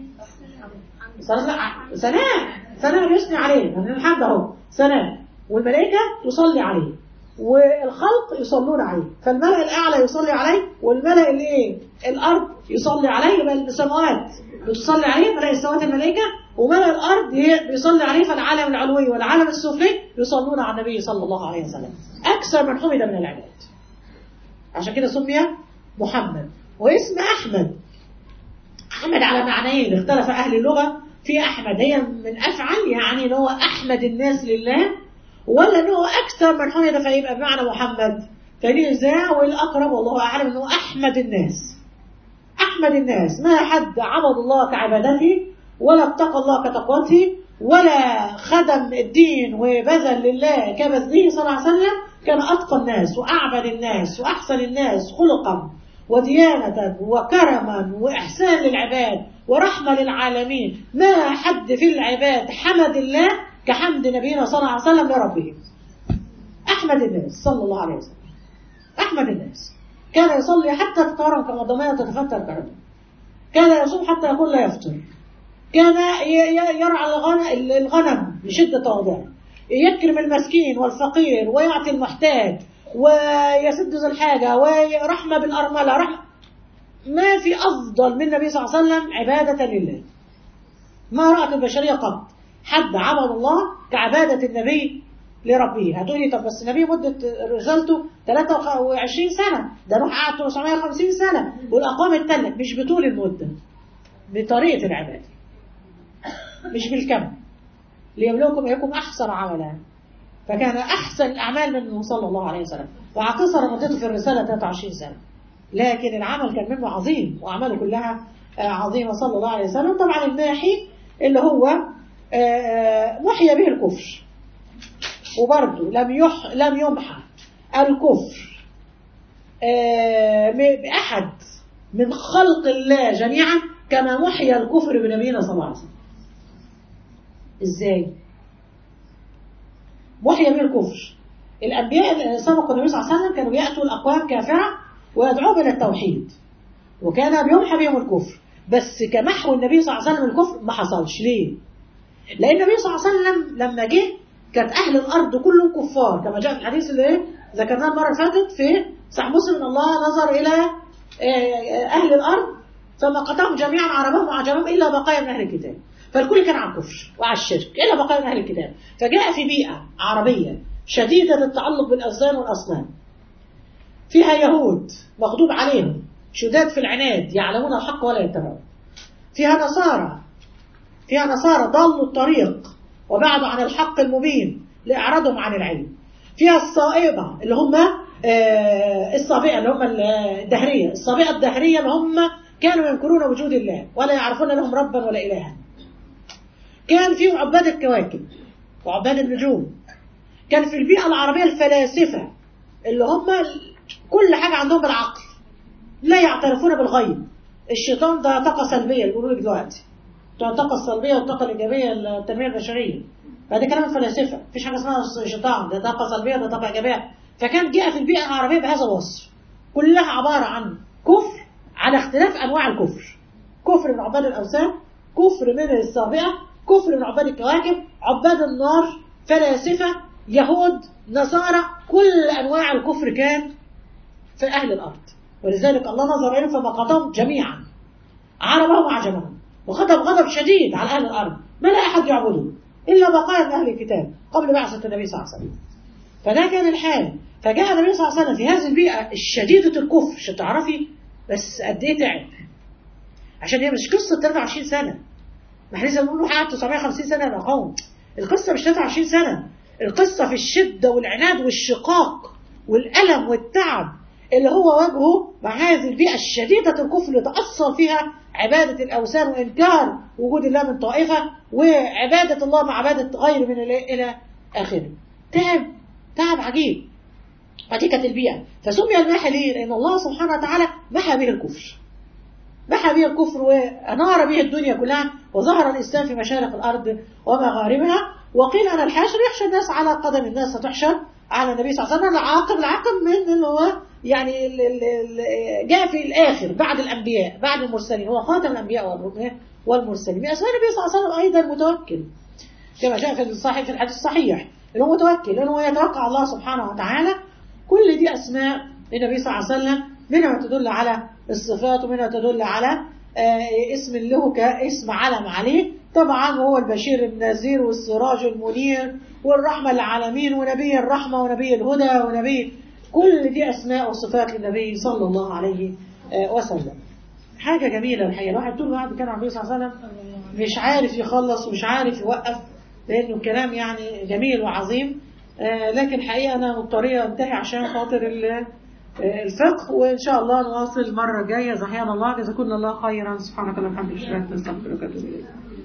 صلاة سلام سلام يثني عليه من الحمد أهو سلام والملائكة تصلي عليه والخلق يصلون عليه فالملأ الأعلى يصلي عليه والملأ الإيه؟ الأرض يصلي عليه يبقى السماوات بتصلي عليه ملأ السماوات الملائكة وملأ الأرض بيصلي عليه فالعالم العلوي والعالم السفلي يصلون على النبي صلى الله عليه وسلم أكثر من حمد من العباد عشان كده سمي محمد واسم أحمد أحمد على معنيين اختلف أهل اللغة في أحمد هي من أفعل يعني أنه أحمد الناس لله ولا أنه أكثر من حمد فيبقى بمعنى محمد فدي إزاء والأقرب والله أعلم أنه أحمد الناس أحمد الناس ما حد عبد الله كعبادته ولا اتقى الله كتقوته ولا خدم الدين وبذل لله كبذله صلى الله عليه وسلم كان أتقى الناس وأعبد الناس وأحسن الناس خلقا وديانة وكرما وإحسان للعباد ورحمة للعالمين ما حد في العباد حمد الله كحمد نبينا صلى الله عليه وسلم لربه أحمد الناس صلى الله عليه وسلم أحمد الناس كان يصلي حتى تتورم كمضمية تتفتر كرمه كان يصوم حتى يقول لا يفطر كان يرعى الغنم بشدة تواضعه يكرم المسكين والفقير ويعطي المحتاج ويسد ذو الحاجة ورحمة بالأرملة رحمة ما في أفضل من النبي صلى الله عليه وسلم عبادة لله ما رأت البشرية قط حد عبد الله كعبادة النبي لربه هتقولي طب بس النبي مدة رسالته 23 سنة ده نوح قعد 950 سنة والأقوام التانية مش بطول المدة بطريقة العبادة مش بالكم ليبلوكم أيكم أحسن عملا فكان أحسن الأعمال منه صلى الله عليه وسلم وقصر مدته في الرسالة 23 سنة لكن العمل كان منه عظيم وأعماله كلها عظيمة صلى الله عليه وسلم طبعا الماحي اللي هو محي به الكفر وبرضه لم يح لم يمحى الكفر بأحد من خلق الله جميعا كما محي الكفر بنبينا صلى الله عليه وسلم ازاي محي به الكفر الأنبياء اللي سبقوا النبي صلى الله عليه وسلم كانوا يأتوا الأقوام كافرة ويدعوهم إلى التوحيد وكان بيمحى بهم الكفر بس كمحو النبي صلى الله عليه وسلم الكفر ما حصلش ليه؟ لأن النبي صلى الله عليه وسلم لما جه كانت أهل الأرض كلهم كفار كما جاء في الحديث اللي ذكرناه المرة اللي فاتت في صحيح مسلم الله نظر إلى أهل الأرض فما قتلهم جميعا عربهم وعجمهم إلا بقايا من أهل الكتاب فالكل كان على الكفر وعلى الشرك إلا بقايا من أهل الكتاب فجاء في بيئة عربية شديدة التعلق بالأوثان والأصنام فيها يهود مغضوب عليهم شداد في العناد يعلمون الحق ولا يتبعون فيها نصارى فيها نصارى ضلوا الطريق وبعدوا عن الحق المبين لإعراضهم عن العلم فيها الصائبة اللي هم الصابئة اللي هم الدهرية الصابئة الدهرية اللي هم كانوا ينكرون وجود الله ولا يعرفون لهم ربا ولا إلها كان فيهم عباد الكواكب وعباد النجوم كان في البيئة العربية الفلاسفة اللي هم كل حاجة عندهم بالعقل لا يعترفون بالغيب الشيطان ده طاقة سلبية بيقولوا لك دلوقتي الطاقة السلبية والطاقة الإيجابية التنمية البشرية فده كلام الفلاسفة مفيش حاجة اسمها شيطان ده طاقة سلبية ده طاقة إيجابية فكان جاء في البيئة العربية بهذا الوصف كلها عبارة عن كفر على اختلاف أنواع الكفر كفر من عباد الأوثان كفر من السابقة كفر من عباد الكواكب عباد النار فلاسفة يهود نصارى كل أنواع الكفر كان في أهل الأرض ولذلك الله نظر إليهم فمقتهم جميعا عربهم وعجمهم وغضب غضب شديد على أهل الأرض ما لا أحد يعبده إلا بقايا من أهل الكتاب قبل بعثة النبي صلى الله عليه وسلم فده كان الحال فجاء النبي صلى الله عليه وسلم في هذه البيئة الشديدة الكفر عشان تعرفي بس قد إيه تعب عشان هي مش قصة 23 سنة ما احنا لسه بنقول له قعد 950 سنة يا قوم القصة مش 23 سنة القصة في الشدة والعناد والشقاق والألم والتعب اللي هو واجهه مع هذه البيئة الشديدة الكفر اللي تأصل فيها عبادة الأوثان وإنكار وجود الله من طائفة وعبادة الله مع عبادة غير من الله إلى آخره تعب تعب عجيب ودي كانت البيئة فسمي الماحي ليه؟ لأن الله سبحانه وتعالى محى به الكفر محى به الكفر وأنار به الدنيا كلها وظهر الإسلام في مشارق الأرض ومغاربها وقيل أن الحشر يحشر الناس على قدم الناس ستحشر على النبي صلى الله عليه وسلم العاقب العاقب من اللي هو يعني ال- ال- ال- جاء في الآخر بعد الأنبياء بعد المرسلين هو خاتم الأنبياء والرسل والمرسلين من أسماء النبي صلى الله عليه وسلم أيضا متوكل كما جاء في الصحيح في الحديث الصحيح انه متوكل انه يتوقع الله سبحانه وتعالى كل دي اسماء النبي صلى الله عليه وسلم منها ما تدل على الصفات ومنها تدل على آه، اسم له كاسم علم عليه طبعا وهو البشير النذير والسراج المنير والرحمة للعالمين ونبي الرحمة ونبي الهدى ونبي كل دي أسماء وصفات للنبي صلى الله عليه آه، وسلم حاجة جميلة الحقيقة الواحد طول الوقت كان على النبي صلى الله عليه وسلم مش عارف يخلص ومش عارف يوقف لأنه الكلام يعني جميل وعظيم آه، لكن الحقيقة أنا مضطرية أنتهي عشان خاطر ال- آه، الفقه وإن شاء الله نواصل المرة الجاية زحيان الله جزاكم الله خيرا سبحانك اللهم وبحمدك أشهد أن لا إله إلا أنت أستغفرك وأتوب إليك